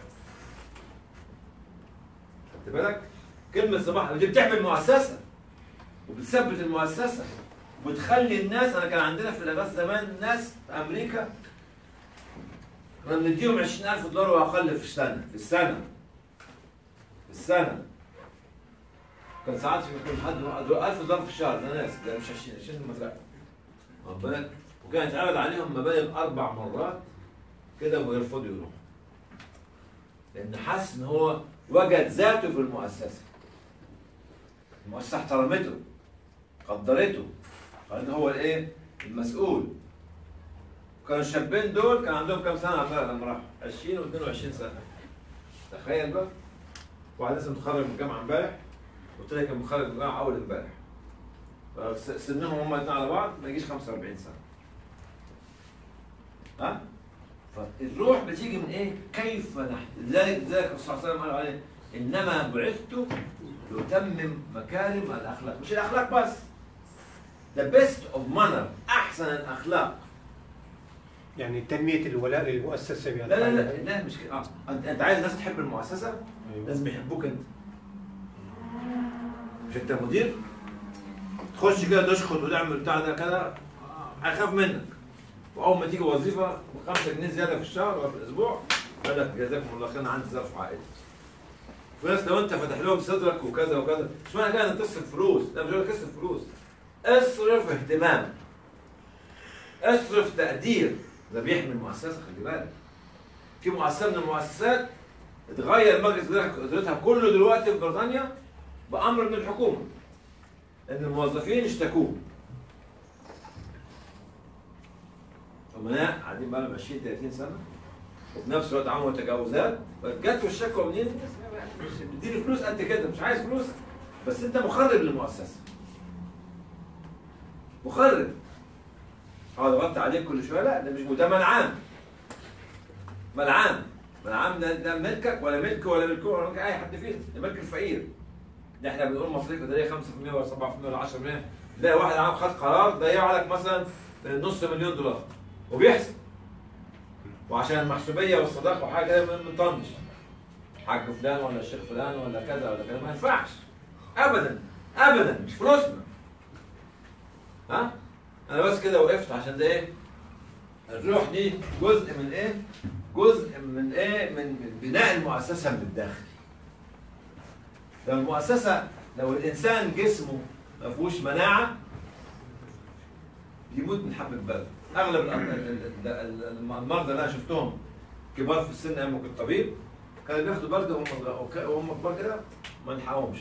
خدت بالك كلمه صباح دي بتحمل مؤسسه وبتثبت المؤسسه وبتخلي الناس انا كان عندنا في الاغاثه زمان ناس في امريكا كنا بنديهم 20000 دولار واقل في السنه في السنه في السنه كان ساعات يكون حد 1000 دولار في الشهر ده ناس ده مش 20 20 المزرعه واخد بالك وكان يتعرض عليهم مبالغ اربع مرات كده ويرفضوا يروحوا لان حس ان هو وجد ذاته في المؤسسه المؤسسه احترمته قدرته قال هو الايه المسؤول كانوا الشابين دول كان عندهم كام سنه عمال لما راحوا 20 و 22 سنه تخيل بقى واحد لسه متخرج من الجامعه امبارح والتاني كان متخرج من الجامعه اول امبارح فس- سنهم هم الاثنين على بعض ما يجيش 45 سنه ها فالروح بتيجي من ايه؟ كيف نحت لذلك لذلك الرسول صلى الله عليه وسلم قال عليه انما بعثت لاتمم مكارم الاخلاق مش الاخلاق بس the best of manner احسن الاخلاق يعني تنمية الولاء للمؤسسة لا لا لا لا مش كده اه انت انت عايز الناس تحب المؤسسه الناس بيحبوك انت مش انت مدير تخش كده تشخط وتعمل بتاع ده كده هيخاف منك واول ما تيجي وظيفه 5 جنيه زياده في الشهر ولا في الاسبوع يقول لك جزاكم الله خير انا عندي ظرف عائلي في ناس لو انت فاتح لهم صدرك وكذا وكذا مش معنى كده انك تصرف فلوس لا مش هقول لك اصرف فلوس اصرف اهتمام اصرف تقدير ده بيحمي المؤسسه خلي بالك في مؤسسه من المؤسسات اتغير مجلس إدارة- ادارتها كله دلوقتي في بريطانيا بامر من الحكومه ان الموظفين اشتكوه امناء قاعدين بقى لهم 20 30 سنه وفي نفس الوقت عملوا تجاوزات جت الشكوى منين؟ مش بتديني فلوس قد كده مش عايز فلوس بس انت مخرب للمؤسسه مخرب اقعد اغطي عليك كل شويه لا ده مش ده ملعان ملعان ملعان ده ده ملكك ولا ملك ولا ملك ولا ملك اي حد فينا ده ملك الفقير ده احنا بنقول مصاريف اداريه 5% ولا 7% ولا 10% تلاقي واحد عام خد قرار ضيع لك مثلا نص مليون دولار وبيحسب وعشان المحسوبيه والصداقه وحاجه كده ما بنطنش حاج فلان ولا الشيخ فلان ولا كذا ولا كذا ما ينفعش ابدا ابدا مش فلوسنا ها انا بس كده وقفت عشان ده ايه الروح دي جزء من ايه جزء من ايه من من بناء المؤسسه من الداخل لو المؤسسه لو الانسان جسمه ما فيهوش مناعه يموت من حب البلد اغلب ال- ال- ال- ال- المرضى اللي انا شفتهم كبار في السن ايام ما كنت طبيب كانوا بياخدوا برد وهم صغار- وهم كبار كده ما نلحقهمش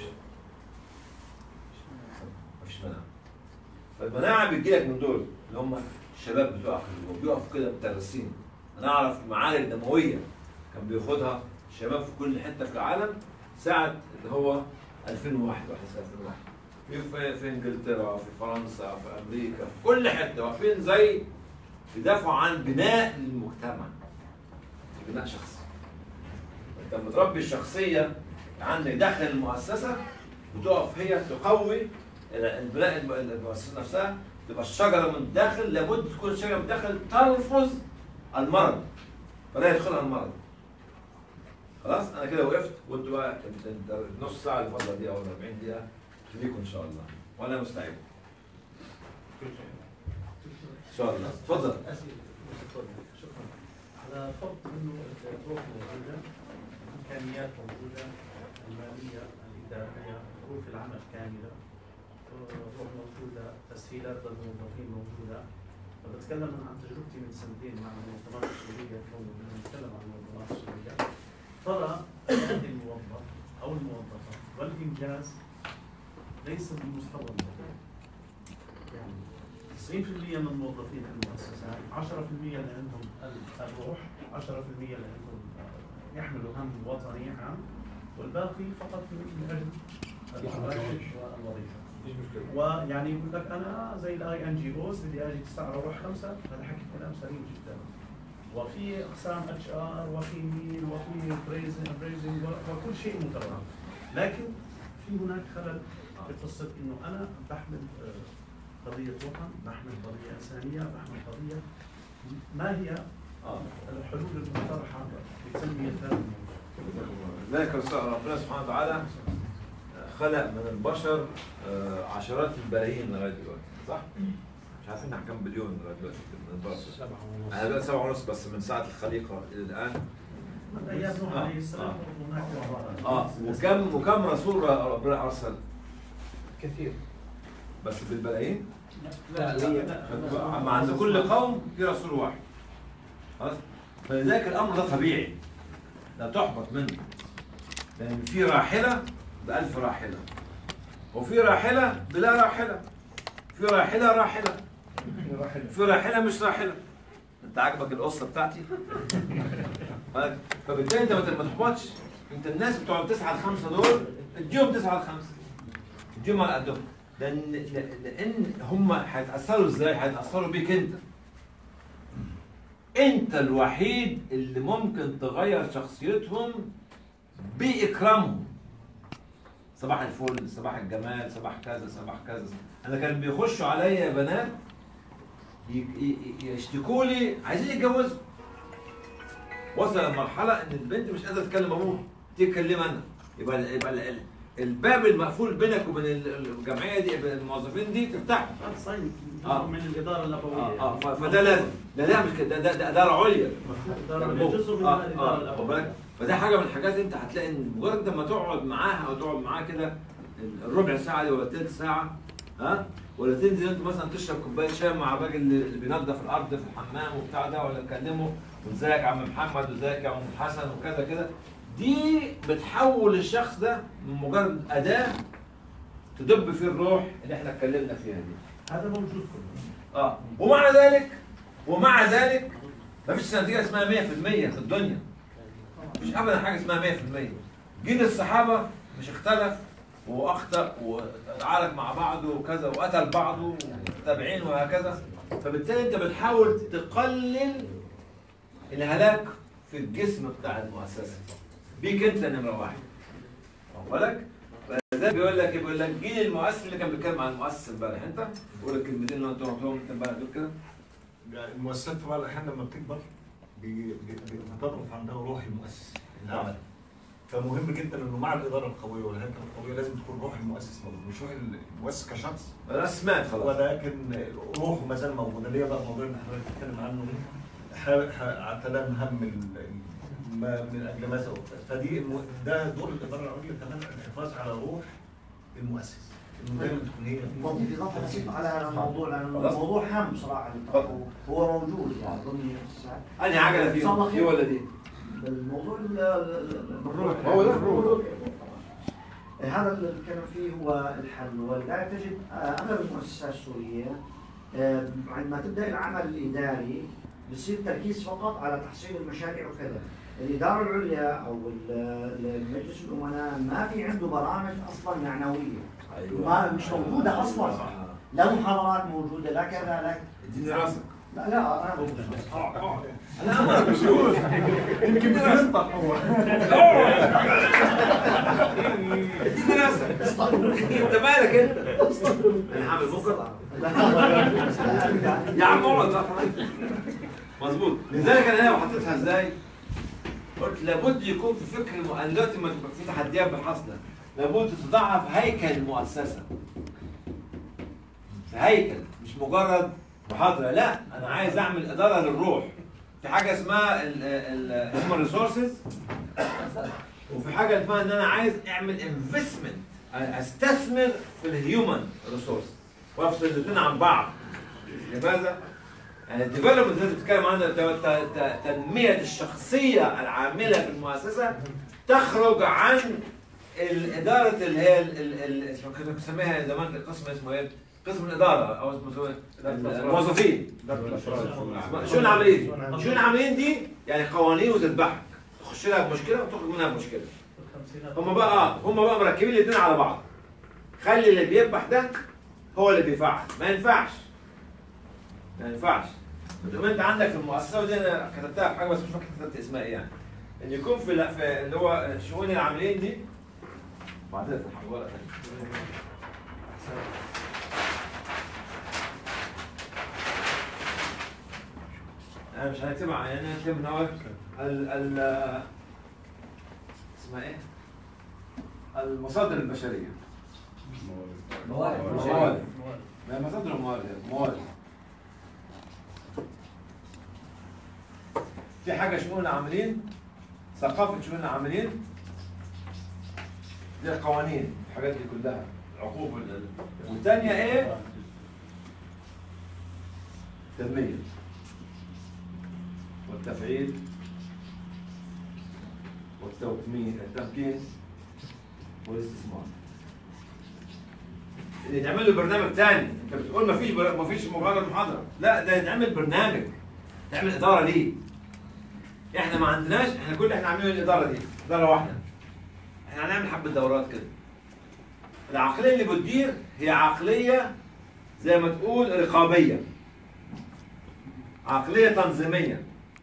مفيش مناعه فالمناعه بتجي لك من دول اللي هم الشباب بتوعك اللي بيقفوا كده مترسين انا اعرف معارك دمويه كان بياخدها الشباب في كل حته في العالم ساعه اللي هو 2001 واحد سنه 2001 في في, في انجلترا في فرنسا في امريكا في كل حته واقفين زي بيدافعوا عن بناء المجتمع مش بناء شخصي انت لما تربي الشخصيه عندك داخل المؤسسه بتقف هي تقوي البناء الم- المؤسسه نفسها تبقى الشجره من الداخل لابد تكون الشجره من الداخل تلفظ المرض فلا يدخلها المرض خلاص انا كده وقفت وانتوا بقى ال- ال- النص ساعه اللي فاضله دي او ال 40 دقيقه ليكم ان شاء الله وانا مستعد ان شاء الله اتفضل شكرا على فرض انه الظروف موجوده الامكانيات موجوده الماليه الاداريه ظروف العمل كامله الروح موجوده تسهيلات للموظفين موجوده فبتكلم عن تجربتي من سنتين مع المنظمات السوريه اليوم بنتكلم عن المنظمات السوريه ترى هذه الموظف او الموظفه والانجاز ليس بمستوى الموظف يعني 90% من الموظفين في المؤسسات 10% اللي عندهم ال- الروح 10% اللي عندهم آه، يحملوا هم وطني عام والباقي فقط من اجل الراتب والوظيفه ويعني يقول لك انا زي الاي ان جي اوز بدي اجي تسعة اروح خمسه هذا حكي كلام سليم جدا وفي اقسام اتش ار وفي ميل وفي بريزنج وكل شيء متوافق لكن في هناك خلل في قصه انه انا بحمل آه، قضيه وطن بحمل قضيه انسانيه بحمل قضيه ما هي الحلول المقترحه لتنميه هذا الموضوع ذلك الرسول ربنا سبحانه وتعالى خلق من البشر آه، عشرات البلايين لغايه دلوقتي صح؟ مش عارفين احنا كام بليون لغايه دلوقتي من البشر سبعة ونص. انا دلوقتي سبعة ونص بس من ساعه الخليقه الى الان من ايام نوح عليه السلام هناك اه وكم وكم رسول ربنا ارسل؟ كثير بس بالبلايين؟ لا لا لا اما عند كل قوم في رسول واحد خلاص فلذلك الامر ده طبيعي لا تحبط منه لان في راحله بألف راحله وفي راحله بلا راحله في راحله راحله في راحله مش راحله انت عاجبك القصه بتاعتي فبالتالي انت ما تحبطش انت الناس بتوع التسعه الخمسه دول اديهم تسعه الخمسه اديهم على قدهم لان لان هم هيتاثروا ازاي؟ هيتاثروا بيك انت انت الوحيد اللي ممكن تغير شخصيتهم باكرامهم صباح الفل صباح الجمال صباح كذا صباح كذا انا كان بيخشوا عليا بنات ي- ي- ي- يشتكوا لي عايزين يتجوزوا وصل لمرحله ان البنت مش قادره تكلم ابوها تيجي تكلم انا يبقى يبقى ال- ال- الباب المقفول بينك وبين ال- الجمعيه دي بين الموظفين دي تفتحه صحيح آه. من الاداره الابويه اه اه ف- فده لازم ده ده مش كده ده ده اداره عليا الإدارة جزء من آه، الإدارة آه، الأولى. واخد بالك؟ فده حاجه من الحاجات انت هتلاقي ان مجرد لما تقعد معاها او تقعد معاه كده الربع ساعه دي ولا تلت ساعه ها ولا تنزل انت مثلا تشرب كوبايه شاي مع الراجل اللي اللي بينظف الارض في الحمام وبتاع ده ولا تكلمه وازيك يا عم محمد وازيك يا عم حسن وكذا كده دي بتحول الشخص ده من مجرد اداه تدب فيه الروح اللي احنا اتكلمنا فيها دي هذا موجود كله اه ومع ذلك ومع ذلك مفيش نتيجه اسمها 100% في الدنيا مفيش ابدا حاجه اسمها 100% جيل الصحابه مش اختلف واخطا وتعارك مع بعضه وكذا وقتل بعضه والتابعين وهكذا فبالتالي انت بتحاول تقلل الهلاك في الجسم بتاع المؤسسه بيك انت نمره واحد واخد بالك؟ فلذلك بيقول لك إيه؟ بيقول لك جيل المؤسس اللي كان بيتكلم عن المؤسس امبارح انت بيقول لك الكلمتين اللي انت قلتهم انت امبارح دول كده يعني المؤسسات في بعض الاحيان لما بتكبر بي- بي- بتضعف عندها روح المؤسس العمل فمهم جدا انه مع الاداره القويه والهيكله القويه لازم تكون روح المؤسس موجود مش روح المؤسس كشخص بس مات خلاص. ولكن روحه ما زال موجود اللي هي بقى الموضوع اللي حضرتك بتتكلم عنه ح- ح- اعتلى مهم ال- ال- ما من اجل ماذا وبتاع. فدي الم- ده دور الاداره العليا كمان الحفاظ على روح المؤسس انه دايما تكون هي بضيف اضافه بسيطه على هذا الموضوع لانه خلاص. الموضوع هام بصراحه للطرح هو موجود يعني ضمن المؤسسات أنهي عجلة إن فيهم؟ شاء الله دي خير. ولا دي؟ الموضوع ال- ال- الروح هو ده الروح. هذا اللي بنتكلم فيه هو الحل ولذلك تجد آه، اغلب المؤسسات السوريه آه، عندما تبدا العمل الاداري بصير تركيز فقط على تحصيل المشاريع وكذا الاداره العليا او ال- ال- مجلس الامناء ما في عنده برامج اصلا معنويه أيوة. ما مش موجوده اصلا صح. لا محاضرات موجوده لا كذا لا اديني راسك لا لا انا انا امرك بشوف يمكن بينطق هو اديني راسك انت مالك انت انا حامل بكره يا عم اقعد بقى. مظبوط لذلك انا هنا حطيتها ازاي؟ قلت لابد يكون في فكر الم... أنا دلوقتي ما تبقى في تحديات بحاصله لابد تضعف هيكل المؤسسه هيكل مش مجرد محاضره لا انا عايز اعمل اداره للروح في حاجه اسمها الهيومن ريسورسز وفي حاجه اسمها ان انا عايز اعمل انفستمنت استثمر في الهيومن ريسورس وافصل الاثنين عن بعض لماذا؟ يعني الديفلوبمنت اللي انت بتتكلم عنها ت- ت- ت- تنميه الشخصيه العامله في المؤسسه تخرج عن الاداره اللي هي ال- ال- ال- اسمها كنا بنسميها زمان القسم اسمه ايه؟ قسم الاداره او اسمه إيه؟ الموظفين شو العاملين؟ شو العاملين دي؟ يعني قوانين وتذبحك تخش لها بمشكله وتخرج منها بمشكله هم بقى هم بقى مركبين الاثنين على بعض خلي اللي بيذبح ده هو اللي بيفعل ما ينفعش ما ينفعش طب انت عندك في المؤسسه ودي انا كتبتها في حاجه بس مش فاكر كتبت اسمها ايه يعني ان يكون في لا- في اللي هو شؤون العاملين دي بعدين افتح ورقه ثانيه انا مش هنكتبها يعني انا هكتب ان هو ال ال اسمها ايه؟ المصادر البشريه موارد. موارد ما مصادر الموارد موارد في حاجه شؤون العاملين ثقافه شؤون العاملين دي القوانين الحاجات دي كلها العقوبه وال- والثانيه ايه؟ تنميه والتفعيل والتوكمين التمكين والاستثمار اللي يتعمل له برنامج تاني انت بتقول ما فيش ما فيش مجرد محاضره لا ده يتعمل برنامج تعمل اداره ليه احنا ما عندناش احنا كل اللي احنا عاملينه الاداره دي اداره واحده احنا هنعمل حبه دورات كده العقليه اللي بتدير هي عقليه زي ما تقول رقابيه عقليه تنظيميه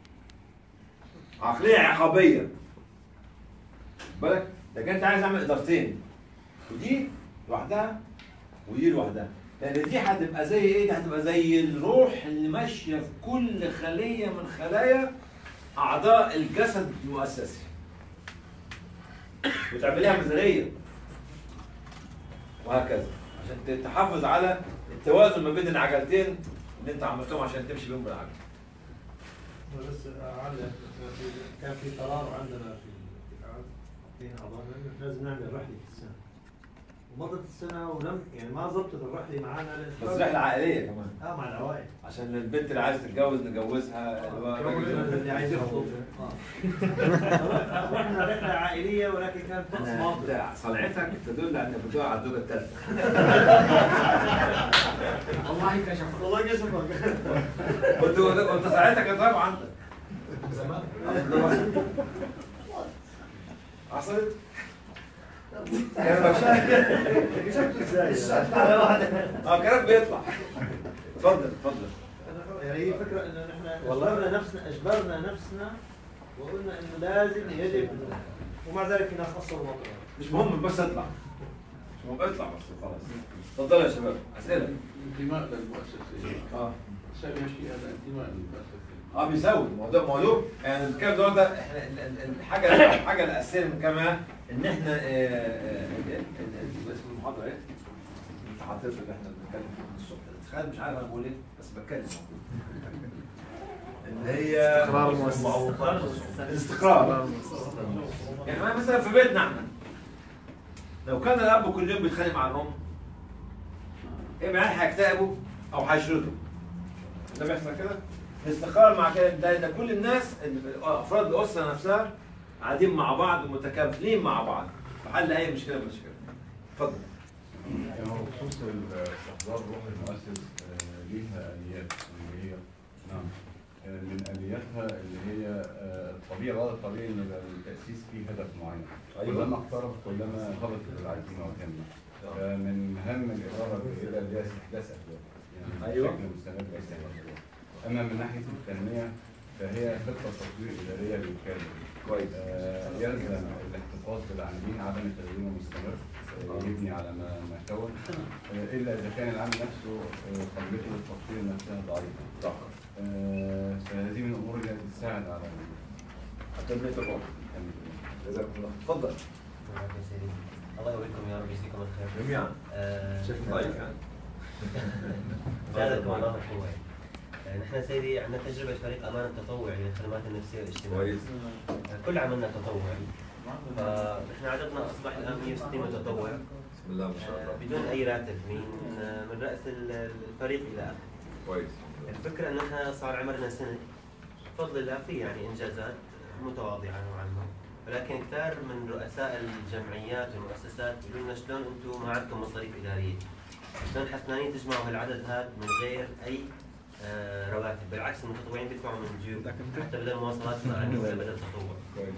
عقليه عقابيه بالك لكن انت عايز اعمل ادارتين ودي لوحدها ودي لوحدها لان دي هتبقى زي ايه؟ دي هتبقى زي الروح اللي ماشيه في كل خليه من خلايا اعضاء الجسد المؤسسي وتعمليها ميزانيه وهكذا عشان تحافظ على التوازن ما بين العجلتين اللي انت عملتهم عشان تمشي بيهم بالعجل بس علق كان في قرار عندنا في الاتحاد فيها اعضائنا إنه لازم نعمل رحله السنه ومضت السنه ولم يعني ما ضبطت الرحله معنا لأن- بس رحله عائليه كمان اه مع العوائل عشان البنت اللي عايزه تتجوز نجوزها اللي هو الراجل اللي عايز يخطب رحنا رحله عائليه ولكن كانت طقس أنا- ماضي ده صنعتك تدل على انك بتقع على الزوجه الثالثه والله كشفك والله كشفك وانت وانت ساعتك طبعا انت زمان حصلت؟ كشفت ازاي؟ اه كلام بيطلع اتفضل اتفضل يعني هي فكره انه نحن اجبرنا نفسنا اجبرنا نفسنا وقلنا انه لازم يجب ومع ذلك في ناس قصروا الموضوع مش مهم بس اطلع مش مهم اطلع بس خلاص اتفضلوا يا شباب اسئله انتماء للمؤسسة اه شبه شيء هذا انتماء للمؤسسة اه بيساوي الموضوع موضوع يعني الكلام ده ده احنا ال- ال- الحاجه الحاجه الاساسيه من كمان ان احنا آه، آه، ال- ال- ال- اسم المحاضره ايه؟ انت حاطط اللي احنا بنتكلم فيه من الصبح تخيل مش عارف انا بقول ايه بس بتكلم اللي هي استقرار المؤسسة. الاستقرار يعني ما مثلا في بيتنا احنا لو كان الاب كل يوم بيتخانق مع الام ايه معناها هيكتئبوا او هيشردوا ده بيحصل كده الاستقرار مع كده ده, ده كل الناس ال- افراد الاسره نفسها قاعدين مع بعض ومتكافلين مع بعض في حل اي مشكله من المشكلات اتفضل يعني هو بخصوص استحضار روح المؤسس آه، ليها اليات اللي هي نعم آه، من الياتها اللي هي آه، الطبيعي الوضع الطبيعي ان يبقى التاسيس فيه هدف معين أيوة. كلما اقترب كلما هبطت العزيمه والهمه فمن مهام الاداره الجيده اللي هي استحداث اهداف يعني أيوة. بشكل مستمر لاستحداث اهداف اما من ناحيه التنميه فهي خطه تطوير اداريه للكامل كويس آه، يلزم الاحتفاظ بالعاملين عدم التدوين المستمر آه، يبني على ما ما كون آه، الا اذا كان العامل نفسه آه، قابليته للتطوير نفسها ضعيفه آه، فهذه من الامور التي تساعد على تنميه الروح جزاكم الله اتفضل الله يقويكم يا رب يجزيكم الخير جميعا آه، شكل ضعيف يعني زادكم الله القوة آه، نحن سيدي عندنا تجربة فريق أمان التطوعي للخدمات النفسية والاجتماعية كويس. آه، كل عملنا تطوعي فنحن عددنا أصبح الآن 160 متطوع بسم الله ما شاء الله آه، بدون أي راتب من آه، من رأس ال- الفريق إلى آخره كويس الفكرة أن احنا صار عمرنا سنة بفضل الله في يعني إنجازات متواضعة نوعا ما ولكن كثير من رؤساء الجمعيات والمؤسسات يقولوا لنا شلون أنتم ما عندكم مصاريف إدارية شلون حسنانين تجمعوا هالعدد هذا من غير أي آه، رواتب بالعكس المتطوعين بيدفعوا من جيوب حتى بدل مواصلات صار عندي ولا بدل تطوع كويس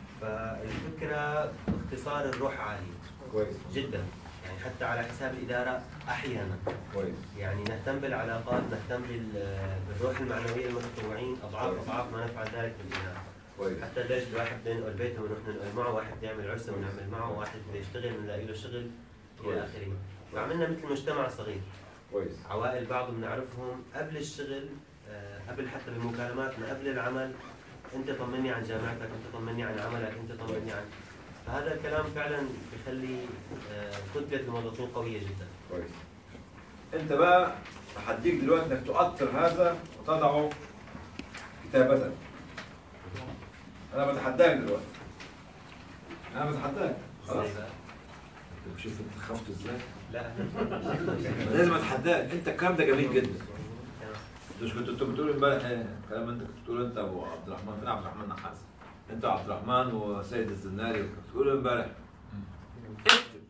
فالفكرة اختصار الروح عالي كويس جدا يعني حتى على حساب الإدارة أحيانا كويس يعني نهتم بالعلاقات نهتم بال- بالروح المعنوية للمتطوعين أضعاف أضعاف ما نفعل ذلك بالإدارة كويس حتى ليش الواحد بينقل بيته ونروح ننقل معه واحد بيعمل عرسه ونعمل معه واحد بيشتغل نلاقي له شغل كويس. إلى آخره وعملنا مثل مجتمع صغير كويس عوائل بعض بنعرفهم قبل الشغل آه، قبل حتى بمكالماتنا قبل العمل انت طمني عن جامعتك انت طمني عن عملك انت طمني عن فهذا الكلام فعلا بيخلي آه، كتله الموظفين قويه جدا كويس انت بقى هديك دلوقتي انك تؤطر هذا وتضعه كتابة انا بتحداك دلوقتي انا بتحداك خلاص انت شوف انت خفت ازاي لا لازم اتحداك انت الكلام ده جميل جدا انت مش كنت انت بتقول امبارح ايه الكلام انت كنت بتقول انت ابو عبد الرحمن فين عبد الرحمن نحاس انت عبد الرحمن وسيد الزناري كنت بتقول امبارح اكتب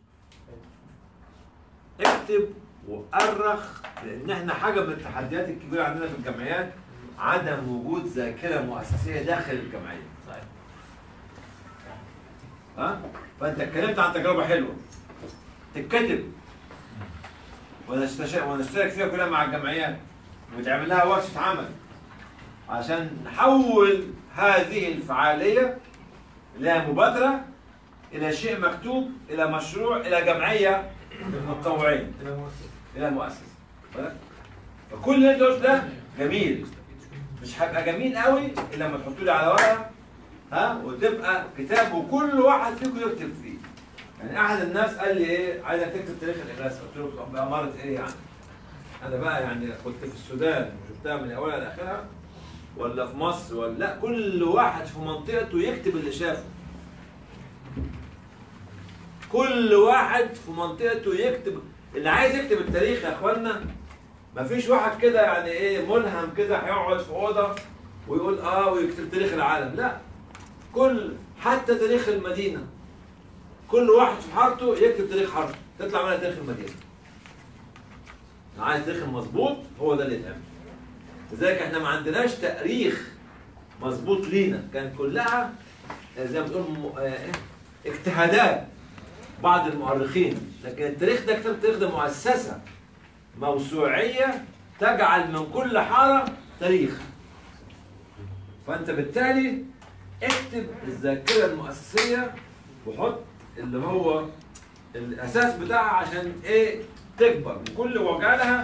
اكتب وأرخ لأن احنا حاجة من التحديات الكبيرة عندنا في الجمعيات عدم وجود ذاكرة مؤسسية داخل الجمعية. صحيح ها؟ فأنت اتكلمت عن تجربة حلوة. تتكتب ونستش- ونشترك فيها كلنا مع الجمعيات وتعمل لها ورشة عمل عشان نحول هذه الفعالية إلى مبادرة إلى شيء مكتوب إلى مشروع إلى جمعية للمتطوعين إلى مؤسسة إلى مؤسسة بالك؟ فكل اللي انت قلته ده جميل مش هيبقى جميل قوي الا لما تحطوا لي على ورقه ها وتبقى كتاب وكل واحد فيكم يكتب فيه يعني احد الناس قال لي ايه عايزك تكتب تاريخ الاغاثه قلت له طب بأمارة ايه يعني انا بقى يعني كنت في السودان وشفتها من اولها لاخرها ولا في مصر ولا لا كل واحد في منطقته يكتب اللي شافه كل واحد في منطقته يكتب اللي عايز يكتب التاريخ يا اخوانا مفيش واحد كده يعني ايه ملهم كده هيقعد في اوضه ويقول اه ويكتب تاريخ العالم لا كل حتى تاريخ المدينه كل واحد في حارته يكتب تاريخ حارته تطلع منها تاريخ المدينه لو عايز تاريخ مظبوط هو ده اللي يتعمل لذلك احنا ما عندناش تاريخ مظبوط لينا كان كلها آه، زي ما بتقول م- آه، إيه؟ اجتهادات بعض المؤرخين لكن التاريخ ده كتاب التاريخ ده مؤسسه موسوعيه تجعل من كل حاره تاريخ فانت بالتالي اكتب الذاكره المؤسسيه وحط اللي هو الاساس بتاعها عشان ايه تكبر وكل وجالها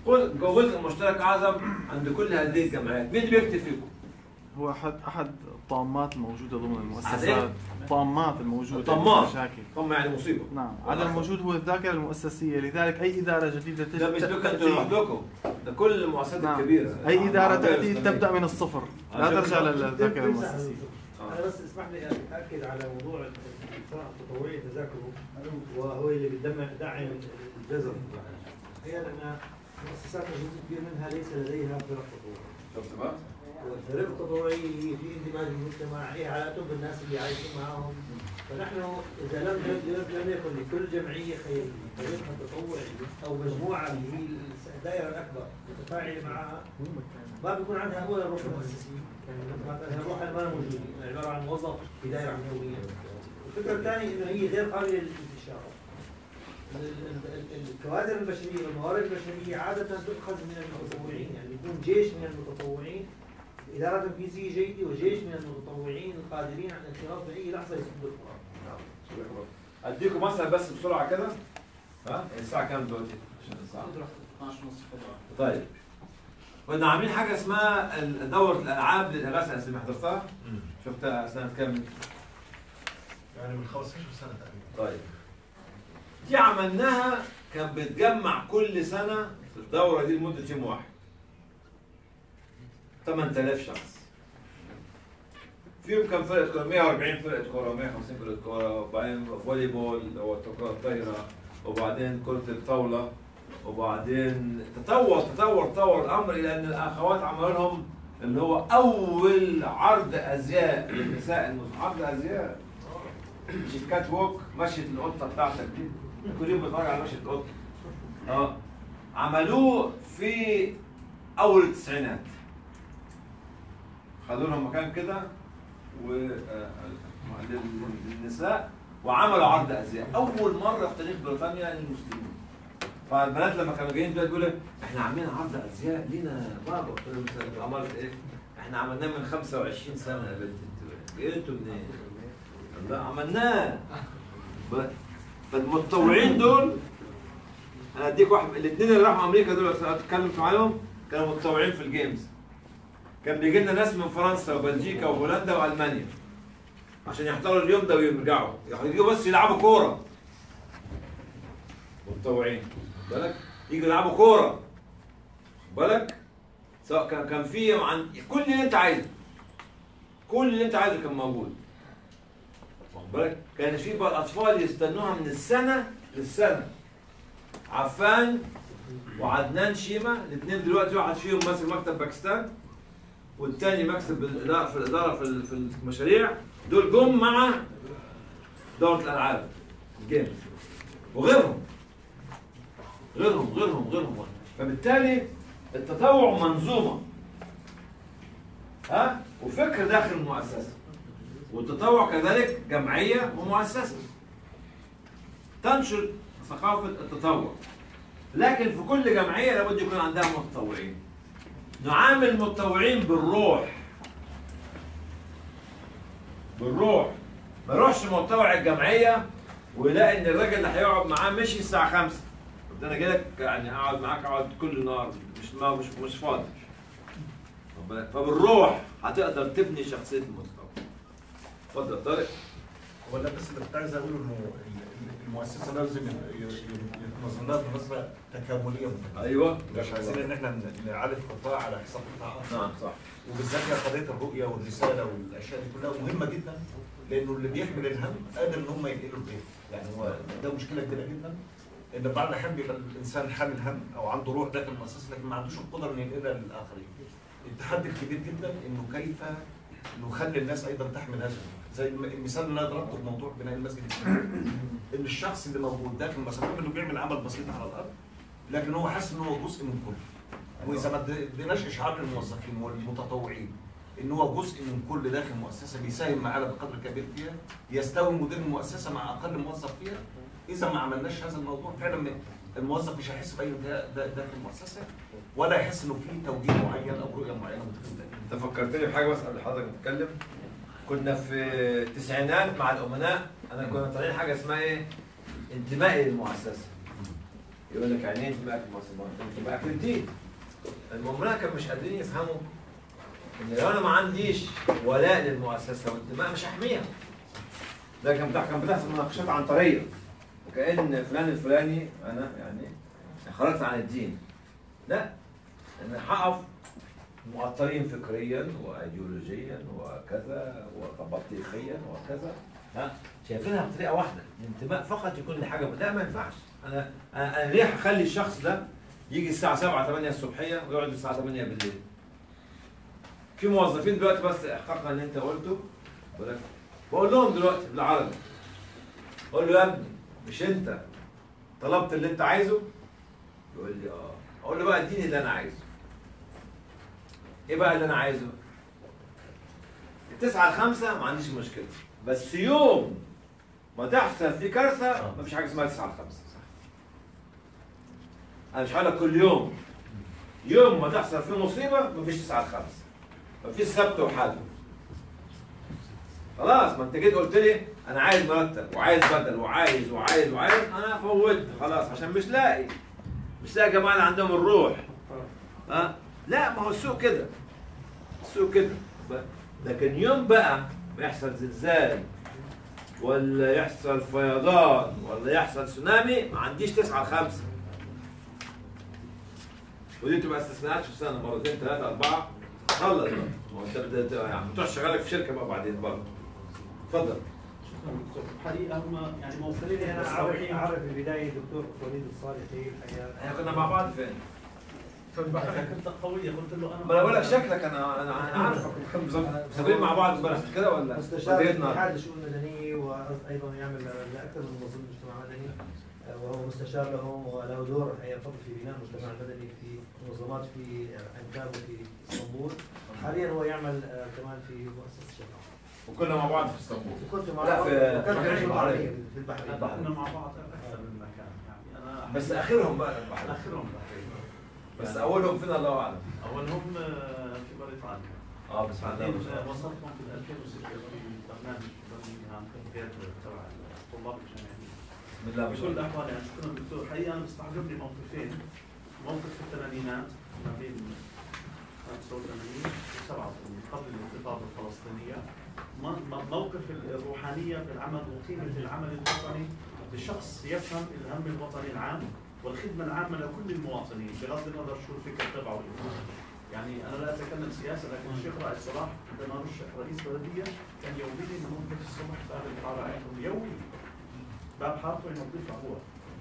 جزء جزء مشترك اعظم عند كل هذه الجمعيات مين اللي بيكتب فيكم؟ هو احد احد الطامات الموجوده ضمن أحد المؤسسات إيه؟ الطامات الموجوده طماط مشاكل طم يعني مصيبه نعم عدم الوجود هو الذاكره المؤسسيه لذلك اي اداره جديده تج- ده مش لكم انتوا لوحدكم ده كل المؤسسات نعم. الكبيره اي اداره العربية تاتي الإسلامية. تبدا من الصفر لا عشان ترجع كده- للذاكره المؤسسيه انا بس اسمح لي اكد على موضوع الدفاع التطوعي تذاكره وهو اللي بيدعم داعم الجزر هي لان مؤسساتنا جزء كبير منها ليس لديها فرق تطوعيه شفت بقى؟ والفرق التطوعيه هي في اندماج بالمجتمع هي علاقتهم بالناس اللي عايشين معاهم فنحن اذا لم لم لم يكن لكل جمعيه خير فريقها التطوعي او مجموعه اللي هي الدائره الاكبر متفاعله معها ما بيكون عندها اولا روح مؤسسيه مثلا الروح ما موجوده عباره عن موظف في دائره عموميه الفكره الثانيه انه هي غير قابله للانتشار ال- ال- ال- الكوادر البشريه والموارد البشريه عاده تؤخذ من المتطوعين يعني يكون جيش من المتطوعين إدارة تنفيذية جيدة وجيش من المتطوعين القادرين على الانخراط في أي لحظة يسد القرار. اديكم مثلا بس بسرعه كده ها الساعه كام دلوقتي؟ عشان الساعه 12 ونص طيب كنا عاملين حاجه اسمها ال- دوره الالعاب للاغاثه الاسلاميه حضرتها؟ شفتها سنه كام؟ يعني من 15 سنه تقريبا طيب دي عملناها كان بتجمع كل سنه في الدوره دي لمده يوم واحد 8000 شخص فيهم كم فرقه كوره 140 فرقه كوره 150 فرقه كوره وبعدين فولي بول اللي هو الكره الطايره وبعدين كره الطاوله وبعدين تطور تطور تطور الامر الى ان الاخوات عملوا لهم اللي هو اول عرض ازياء للنساء المس- عرض ازياء مش الكات ووك مشية القطه بتاعتك دي كل يوم بتفرج على مشية القطه اه عملوه في اول التسعينات خدوا لهم مكان كده و آه، لل- للنساء وعملوا عرض ازياء اول مره في تاريخ بريطانيا للمسلمين فالبنات لما كانوا جايين دول بيقولوا احنا عاملين عرض ازياء لينا بابا قلت لهم "أنت عملت ايه؟ احنا عملناه من 25 سنه يا بنت انتوا جيتوا منين؟ لا عملناه ب- فالمتطوعين دول انا اديك واحد الاثنين اللي راحوا امريكا دول اتكلمت معاهم كانوا متطوعين في الجيمز كان بيجي لنا ناس من فرنسا وبلجيكا وهولندا والمانيا عشان يحضروا اليوم ده ويرجعوا يجوا بس يلعبوا كوره متطوعين خد بالك يجوا يلعبوا كوره خد بالك سواء كان كان في عن كل اللي انت عايزه كل اللي انت عايزه كان موجود واخد بالك كان في بقى الاطفال يستنوها من السنه للسنه عفان وعدنان شيمه الاثنين دلوقتي واحد فيهم ماسك مكتب باكستان والتاني مكتب الاداره في الاداره في ال- في المشاريع دول جم مع دوره الالعاب الجيمز وغيرهم غيرهم غيرهم غيرهم فبالتالي التطوع منظومه ها وفكر داخل المؤسسه والتطوع كذلك جمعيه ومؤسسه تنشر ثقافه التطوع لكن في كل جمعيه لابد يكون عندها متطوعين نعامل المتطوعين بالروح بالروح ما يروحش متطوع الجمعيه ويلاقي ان الراجل اللي هيقعد معاه مشي الساعه 5 طب ده انا جاي لك يعني اقعد معاك اقعد كل نهار مش ما مش مش فاضي واخد بالك؟ فبالروح هتقدر تبني شخصيه المتطوع اتفضل يا طارق ولا بس اللي كنت عايز اقوله انه ال- المؤسسه لازم ي- ي- يتنظم لها بالنسبه تكامليه ايوه مش عايزين ان احنا ن- نعالج قطاع على حساب قطاع اخر نعم صح وبالذات هي قضيه الرؤيه والرساله والاشياء دي كلها مهمه جدا لانه اللي بيحمل الهم قادر ان هم ينقلوا البيت يعني هو ده مشكله كبيره جدا ان بعض الاحيان بيبقى الانسان حامل هم او عنده روح داخل المؤسسه لكن ما عندوش القدره انه ينقلها للاخرين التحدي الكبير جدا انه كيف نخلي الناس ايضا تحمل هذا الهم. زي الم- المثال اللي انا ضربته بموضوع بناء المسجد الاسلامي ان الشخص اللي موجود داخل المسجد انه بيعمل عمل بسيط على الارض لكن هو حاسس ان هو جزء من كل واذا ما اديناش اشعار للموظفين والمتطوعين ان هو جزء من كل داخل المؤسسه بيساهم معانا بقدر كبير فيها يستوي مدير المؤسسه مع اقل موظف فيها اذا ما عملناش هذا الموضوع فعلا م- الموظف مش هيحس باي انتهاء دا- داخل المؤسسه ولا يحس انه في توجيه معين او رؤيه معينه متخذه انت فكرتني بحاجه بس قبل حضرتك تتكلم كنا في التسعينات مع الامناء انا كنا طالعين حاجه اسمها ايه؟ انتمائي للمؤسسه يقول لك يعني ايه انتمائك للمؤسسه؟ انتمائك للدين المملكه مش قادرين يفهموا ان لو انا ما عنديش ولاء للمؤسسه وانتماء مش هحميها ده كان بتاع كان بتحصل مناقشات عنتريه وكان فلان الفلاني انا يعني خرجت عن الدين لا انا هقف معطلين فكريا وايديولوجيا وكذا وبطيخيا وكذا ها شايفينها بطريقه واحده الانتماء فقط يكون لحاجه لا ما ينفعش انا انا أنا ليه هخلي الشخص ده يجي الساعه 7 8 الصبحيه ويقعد الساعه 8 بالليل في موظفين دلوقتي بس احقاقا اللي انت قلته بقول لك- بقول لهم دلوقتي بالعربي اقول له يا ابني مش انت طلبت اللي انت عايزه يقول لي اه اقول له بقى اديني اللي انا عايزه ايه بقى اللي انا عايزه التسعة الخمسة ما عنديش مشكلة بس يوم ما تحصل في كارثة ما فيش حاجة اسمها تسعة الخمسة أنا مش هقول لك كل يوم يوم ما تحصل في مصيبة ما فيش تسعة الخمسة ما فيش سبت وحد خلاص ما انت جيت قلت لي انا عايز مرتب وعايز بدل وعايز وعايز وعايز انا فوتت خلاص عشان مش لاقي مش لاقي جماعه اللي عندهم الروح ها لا ما هو السوق كده السوق كده لكن يوم بقى ما يحصل زلزال ولا يحصل فيضان ولا يحصل تسونامي ما عنديش تسعة خمسة ودي تبقى استثناءات في السنة مرتين ثلاثة أربعة خلص بقى ما هو انت بت- يعني بتروح شغالك في شركة بقى بعدين برضه اتفضل الحقيقه هم يعني موفرين انا اعرف اعرف في البدايه دكتور وليد الصالحي الحقيقه احنا كنا مع بعض فين؟ في البحر كنت قويه قلت له انا ما انا بقول لك شكلك انا انا انا عارفك مسافرين مع بعض امبارح مش كده ولا؟ مستشار وديتنا. اتحاد الشؤون المدنيه وايضا يعمل لاكثر من منظمه مجتمع مدني آه، وهو مستشار لهم وله دور الحقيقه فضل في بناء المجتمع المدني في منظمات في انكاب وفي اسطنبول حاليا هو يعمل آه، كمان في مؤسسه الشباب وكنا مع بعض في اسطنبول وكنت مع لا بعض في وكنت في في البحرين في البحرين كنا مع بعض اكثر من مكان يعني انا بس اخرهم بقى البحرين اخرهم البحرين بس اولهم فين الله اعلم اولهم آه، في بريطانيا اه بس بعدين بعدين آه، وصلتهم في 2006 في برنامج برمنغهام كان تبع الطلاب الجامعيين بسم الله ما شاء بكل الله. الاحوال يعني شكرا دكتور حقيقه انا بستعجبني موقفين موقف في الثمانينات ما بين 85 و 87 قبل الانتفاضه الفلسطينيه م- م- موقف الروحانيه في العمل وقيمه العمل الوطني لشخص يفهم الهم الوطني العام والخدمه العامه لكل المواطنين بغض النظر شو الفكر تبعه والإيمان. يعني انا لا اتكلم سياسه لكن الشيخ رائد صلاح عندما رشح رئيس بلديه كان يوميا ينظف الصبح باب الحاره عندهم يومي باب حارته ينظفها هو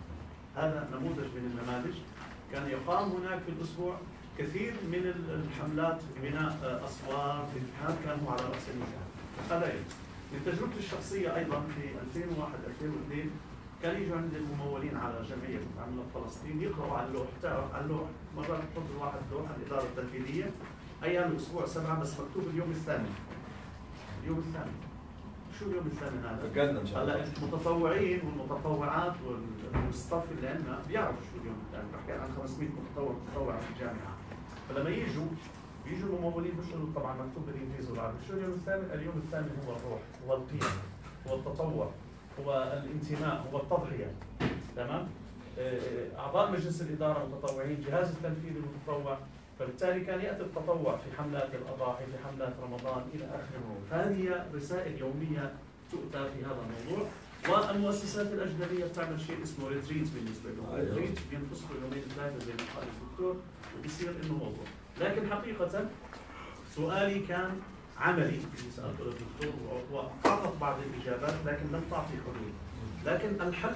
هذا نموذج من النماذج كان يقام هناك في الاسبوع كثير من ال- الحملات في بناء آه، اسوار في الامتحانات كان هو على راس الميزان هذا علم. من تجربتي الشخصيه ايضا في 2001 2002 كان يجوا عند الممولين على جمعيه متعامله فلسطين يقراوا على اللوح تعرف على اللوح مرات بحط الواحد لوح على الاداره التنفيذيه ايام الاسبوع سبعه بس مكتوب اليوم الثاني اليوم الثاني شو اليوم الثاني هذا؟ بجد إن شاء الله. هلا المتطوعين والمتطوعات وال- والستاف اللي عندنا بيعرفوا شو اليوم الثاني بحكي عن 500 متطوع متطوع في الجامعه فلما يجوا بيجوا الممولين بيشتغلوا طبعا مكتوب بالانجليزي والعربي شو اليوم الثامن؟ اليوم الثامن هو الروح هو القيم هو التطوع هو الانتماء هو التضحيه تمام؟ آه، اعضاء مجلس الاداره متطوعين جهاز التنفيذي متطوع فبالتالي كان ياتي التطوع في حملات الاضاحي في حملات رمضان الى اخره فهذه هي رسائل يوميه تؤتى في هذا الموضوع والمؤسسات الاجنبيه بتعمل شيء اسمه ريتريت بالنسبه لهم أيوه. ريتريت بينفصلوا يومين ثلاثه زي ما قال الدكتور وبيصير انه موضوع لكن حقيقه سؤالي كان عملي اللي سالته للدكتور واعطت بعض الاجابات لكن لم تعطي حلول لكن الحل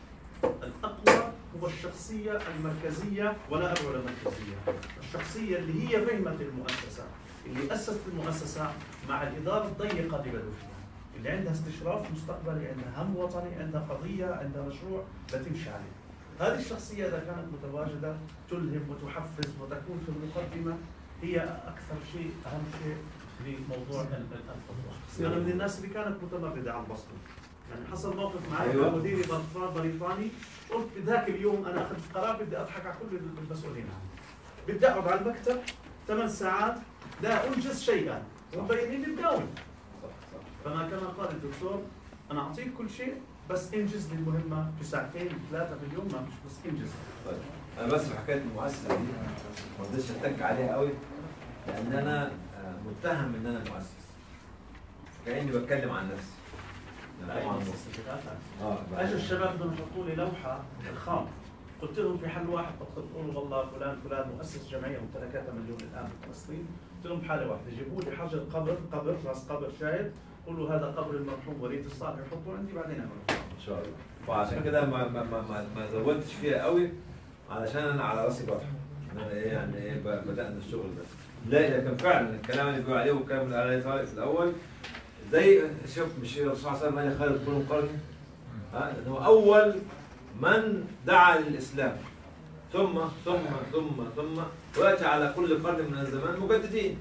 الاقوى هو الشخصيه المركزيه ولا ابعد المركزيه الشخصيه اللي هي فهمت المؤسسه اللي اسست المؤسسه مع الاداره الضيقه اللي بدوا فيها اللي عندها استشراف مستقبلي عندها هم وطني عندها قضيه عندها مشروع بتمشي عليه هذه الشخصيه اذا كانت متواجده تلهم وتحفز وتكون في المقدمه هي اكثر شيء اهم شيء لموضوع ال- ال- التطوع. انا من الناس اللي كانت متمرده على البسطه. يعني حصل موقف معي أيوة. أيوة. مديري بريطاني بريطاني قلت بذاك اليوم انا اخذت قرار بدي اضحك على كل المسؤولين عني. بدي اقعد على المكتب ثمان ساعات لا انجز شيئا ومبينين لي مقاوم. فما كما قال الدكتور انا اعطيك كل شيء بس انجز لي المهمه في ساعتين ثلاثه في اليوم ما فيش بس انجز طيب انا بس في حكايه المؤسسه دي ما رضيتش اتك عليها قوي لان انا آه، متهم ان انا مؤسس كاني بتكلم عن نفسي أنا طبعاً اه اجوا الشباب بدهم يحطوا لي لوحه الخام قلت لهم في حل واحد تقدر تقولوا والله فلان فلان مؤسس جمعيه ممتلكاتها مليون الان في فلسطين قلت لهم بحاله واحده جيبوا لي حجر قبر قبر راس قبر شاهد قولوا هذا قبر المرحوم وليد الصالح يحطوه عندي بعدين اعملوا ان شاء الله فعشان كده ما ما ما ما, ما زودتش فيها قوي علشان انا على راسي بطح انا ايه يعني ايه ب- بدانا الشغل ده لا لكن فعلا الكلام اللي بيقول عليه والكلام اللي قال عليه طارق في الاول زي شوف مش الرسول صلى الله عليه وسلم قال خالد كونوا قرني ها لأن هو اول من دعا للاسلام ثم ثم ثم ثم وياتي على كل قرن من الزمان مجددين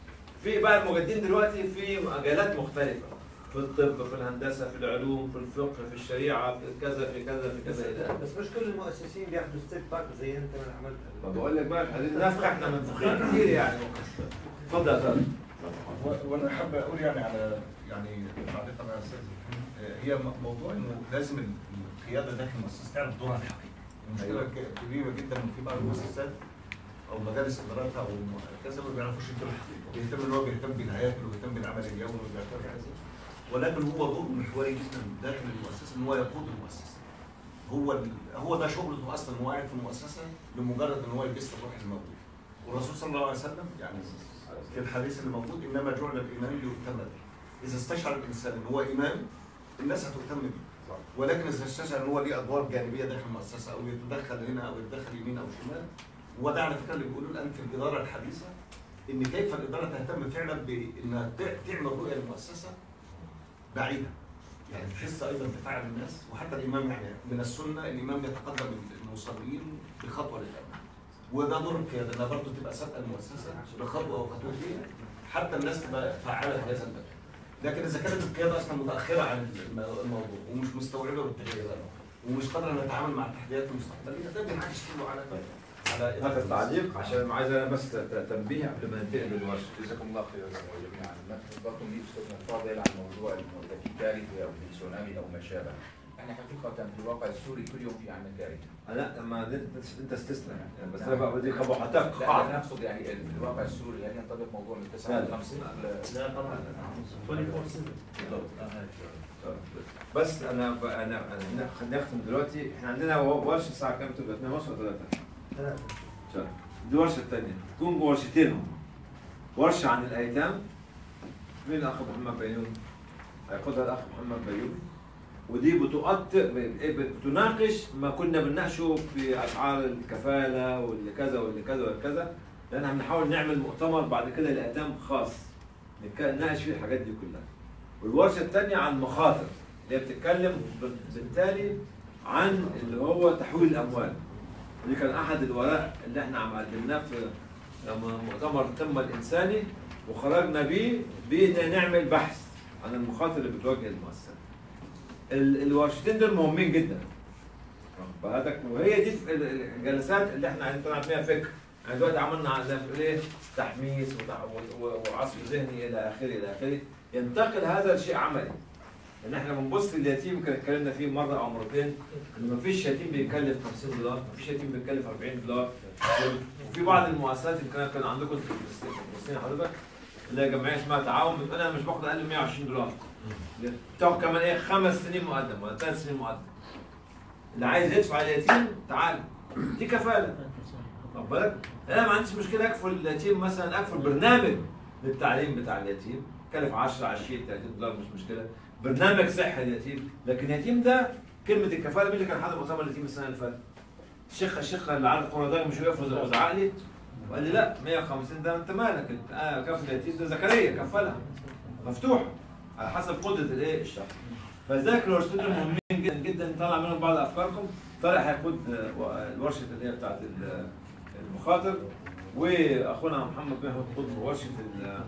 في بقى المجددين دلوقتي في مجالات مختلفه في الطب في الهندسه في العلوم في الفقه في الشريعه في كذا في كذا في كذا الى آخره. بس مش كل المؤسسين بياخذوا ستيب باك زي انت ما عملت ما بقول لك بقى عايزين نفخ احنا منفوخين كتير يعني اتفضل يا طارق و- وانا حابب اقول يعني على يعني تعليقا على استاذ آه، هي م- موضوع انه لازم ال- القياده داخل المؤسسه تعرف دورها الحقيقي. المشكله ك- كبيره جدا ان في بعض المؤسسات او مجالس اداراتها او م- كذا ما بيعرفوش يدوا الحقيقه. بيهتم ان هو بيهتم بالهياكل وبيهتم بالعمل اليومي وبيهتم بهذا ولكن هو دور محوري جدا داخل المؤسسه ان هو يقود المؤسسه. هو ال- هو ده شغله اصلا ان هو قاعد في المؤسسه لمجرد ان هو يبث الروح الموجود. والرسول صلى الله عليه وسلم يعني في الحديث اللي موجود انما جعل الايمان ليؤتم به. اذا استشعر الانسان ان هو امام الناس هتهتم بيه. ولكن اذا استشعر ان هو ليه ادوار جانبيه داخل المؤسسه او يتدخل هنا او يتدخل يمين او شمال وده على فكره اللي بيقولوا الان في الاداره الحديثه ان كيف الاداره تهتم فعلا بانها تع- تعمل رؤيه للمؤسسه بعيده. يعني تحس ايضا بفعل الناس وحتى الامام يعني من السنه الامام يتقدم المصلين بخطوه للامام. وده دور القياده انها برضه تبقى سابقه المؤسسه بخطوه او خطوتين حتى الناس تبقى فعاله في هذا الباب. لكن اذا كانت القياده اصلا متاخره عن الم- الموضوع ومش مستوعبه بالتغييرات ومش قادره انها تتعامل مع التحديات المستقبليه ده بينعكس كله على على اخر تعليق عشان عايز انا بس ت- تنبيه قبل ما ننتقل للورشه جزاكم الله خيرا جميعا نحن برضه نجيب استاذنا الفاضل عن موضوع انه اذا في كارثه او في تسونامي او ما شابه احنا حقيقه في الواقع السوري كل يوم في عندنا كارثه لا ما انت انت استثنى يعني بس انا بقى بديك ابو حتى لا لا انا اقصد يعني في الواقع السوري هل ينطبق موضوع من 59 لا طبعا 24 بس انا ب- انا أنا خلينا نختم دلوقتي احنا عندنا ورشه الساعه كام تبقى 2 ونص ولا 3 ثلاثة دي ورشه الثانيه تكون ورشتين هم. ورشه عن الايتام مين الاخ محمد بيومي هياخدها الاخ محمد بيومي ودي بتؤط ب- بتناقش ما كنا بنناقشه في اسعار الكفاله واللي كذا واللي كذا واللي كذا لان احنا بنحاول نعمل مؤتمر بعد كده للايتام خاص نتك- نناقش فيه الحاجات دي كلها والورشه الثانيه عن المخاطر اللي هي بتتكلم ب- بالتالي عن اللي هو تحويل الاموال ودي كان احد الورق اللي احنا عم قدمناه في مؤتمر القمه الانساني وخرجنا بيه بإن نعمل بحث عن المخاطر اللي بتواجه المؤسسات. ال- الورشتين دول مهمين جدا. واخد بالك؟ وهي دي ال- ال- الجلسات اللي احنا عايزين طلع فيها فكر. يعني دلوقتي عملنا على- زي ما بتقول ايه تحميس وتع- و- و- وعصف ذهني الى اخره الى اخره ينتقل هذا لشيء عملي. ان احنا بنبص لليتيم كان اتكلمنا فيه مره او مرتين ان مفيش يتيم بيكلف 50 دولار، مفيش يتيم بيكلف 40 دولار وفي بعض المؤسسات يمكن كان عندكم في فلسطين- في فلسطين حضرتك اللي هي جمعيه اسمها تعاون بتقول انا مش باخد اقل من 120 دولار بتاخد كمان ايه خمس سنين مقدم ولا ثلاث سنين مقدم اللي عايز يدفع اليتيم تعال دي كفاله خد بالك انا ما عنديش مشكله اكفل اليتيم مثلا اكفل برنامج للتعليم بتاع اليتيم كلف 10 20 30 دولار مش مشكله برنامج صحي لليتيم لكن اليتيم ده كلمه الكفاله مين اللي كان حاضر مؤتمر اليتيم السنه اللي فاتت؟ الشيخ الشيخ اللي عارف القرى ده مش يفرض وزعق لي وقال لي لا 150 ده انت مالك انت اه كفل اليتيم ده زكريا كفلها مفتوح على حسب قدره الايه الشخص فلذلك الورشتين دول مهمين جدا جدا نطلع منهم بعض افكاركم طارق هيقود آه، و- الورشه اللي هي بتاعت ال- المخاطر واخونا محمد بن هيقود ورشه ال-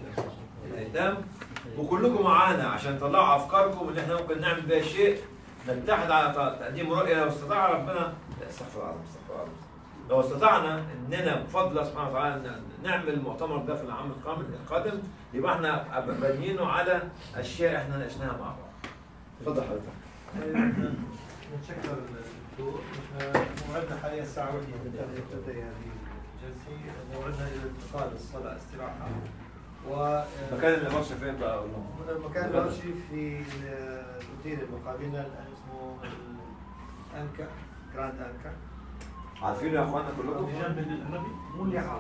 الايتام وكلكم معانا عشان تطلعوا افكاركم اللي احنا ممكن نعمل بيها شيء نتحد على ت- تقديم رؤيه لو استطاع ربنا لا، استغفر الله العظيم، استغفر الله العظيم. لو استطعنا اننا بفضل الله سبحانه وتعالى ن- نعمل المؤتمر ده في العام القادم القادم يبقى احنا بانيينه على اشياء احنا ناقشناها مع بعض. اتفضل حضرتك. نتشكر الدكتور موعدنا حاليا الساعة 1 تبدأ هذه الجلسة موعدنا للانتقال للصلاة استراحة و مكان الورشة فين بقى؟ مكان الورشة في الأوتيل المقابلنا الآن اسمه الأنكا جراند أنكا عارفين يا اخوانا كلكم؟ في جنب النبي مو اللي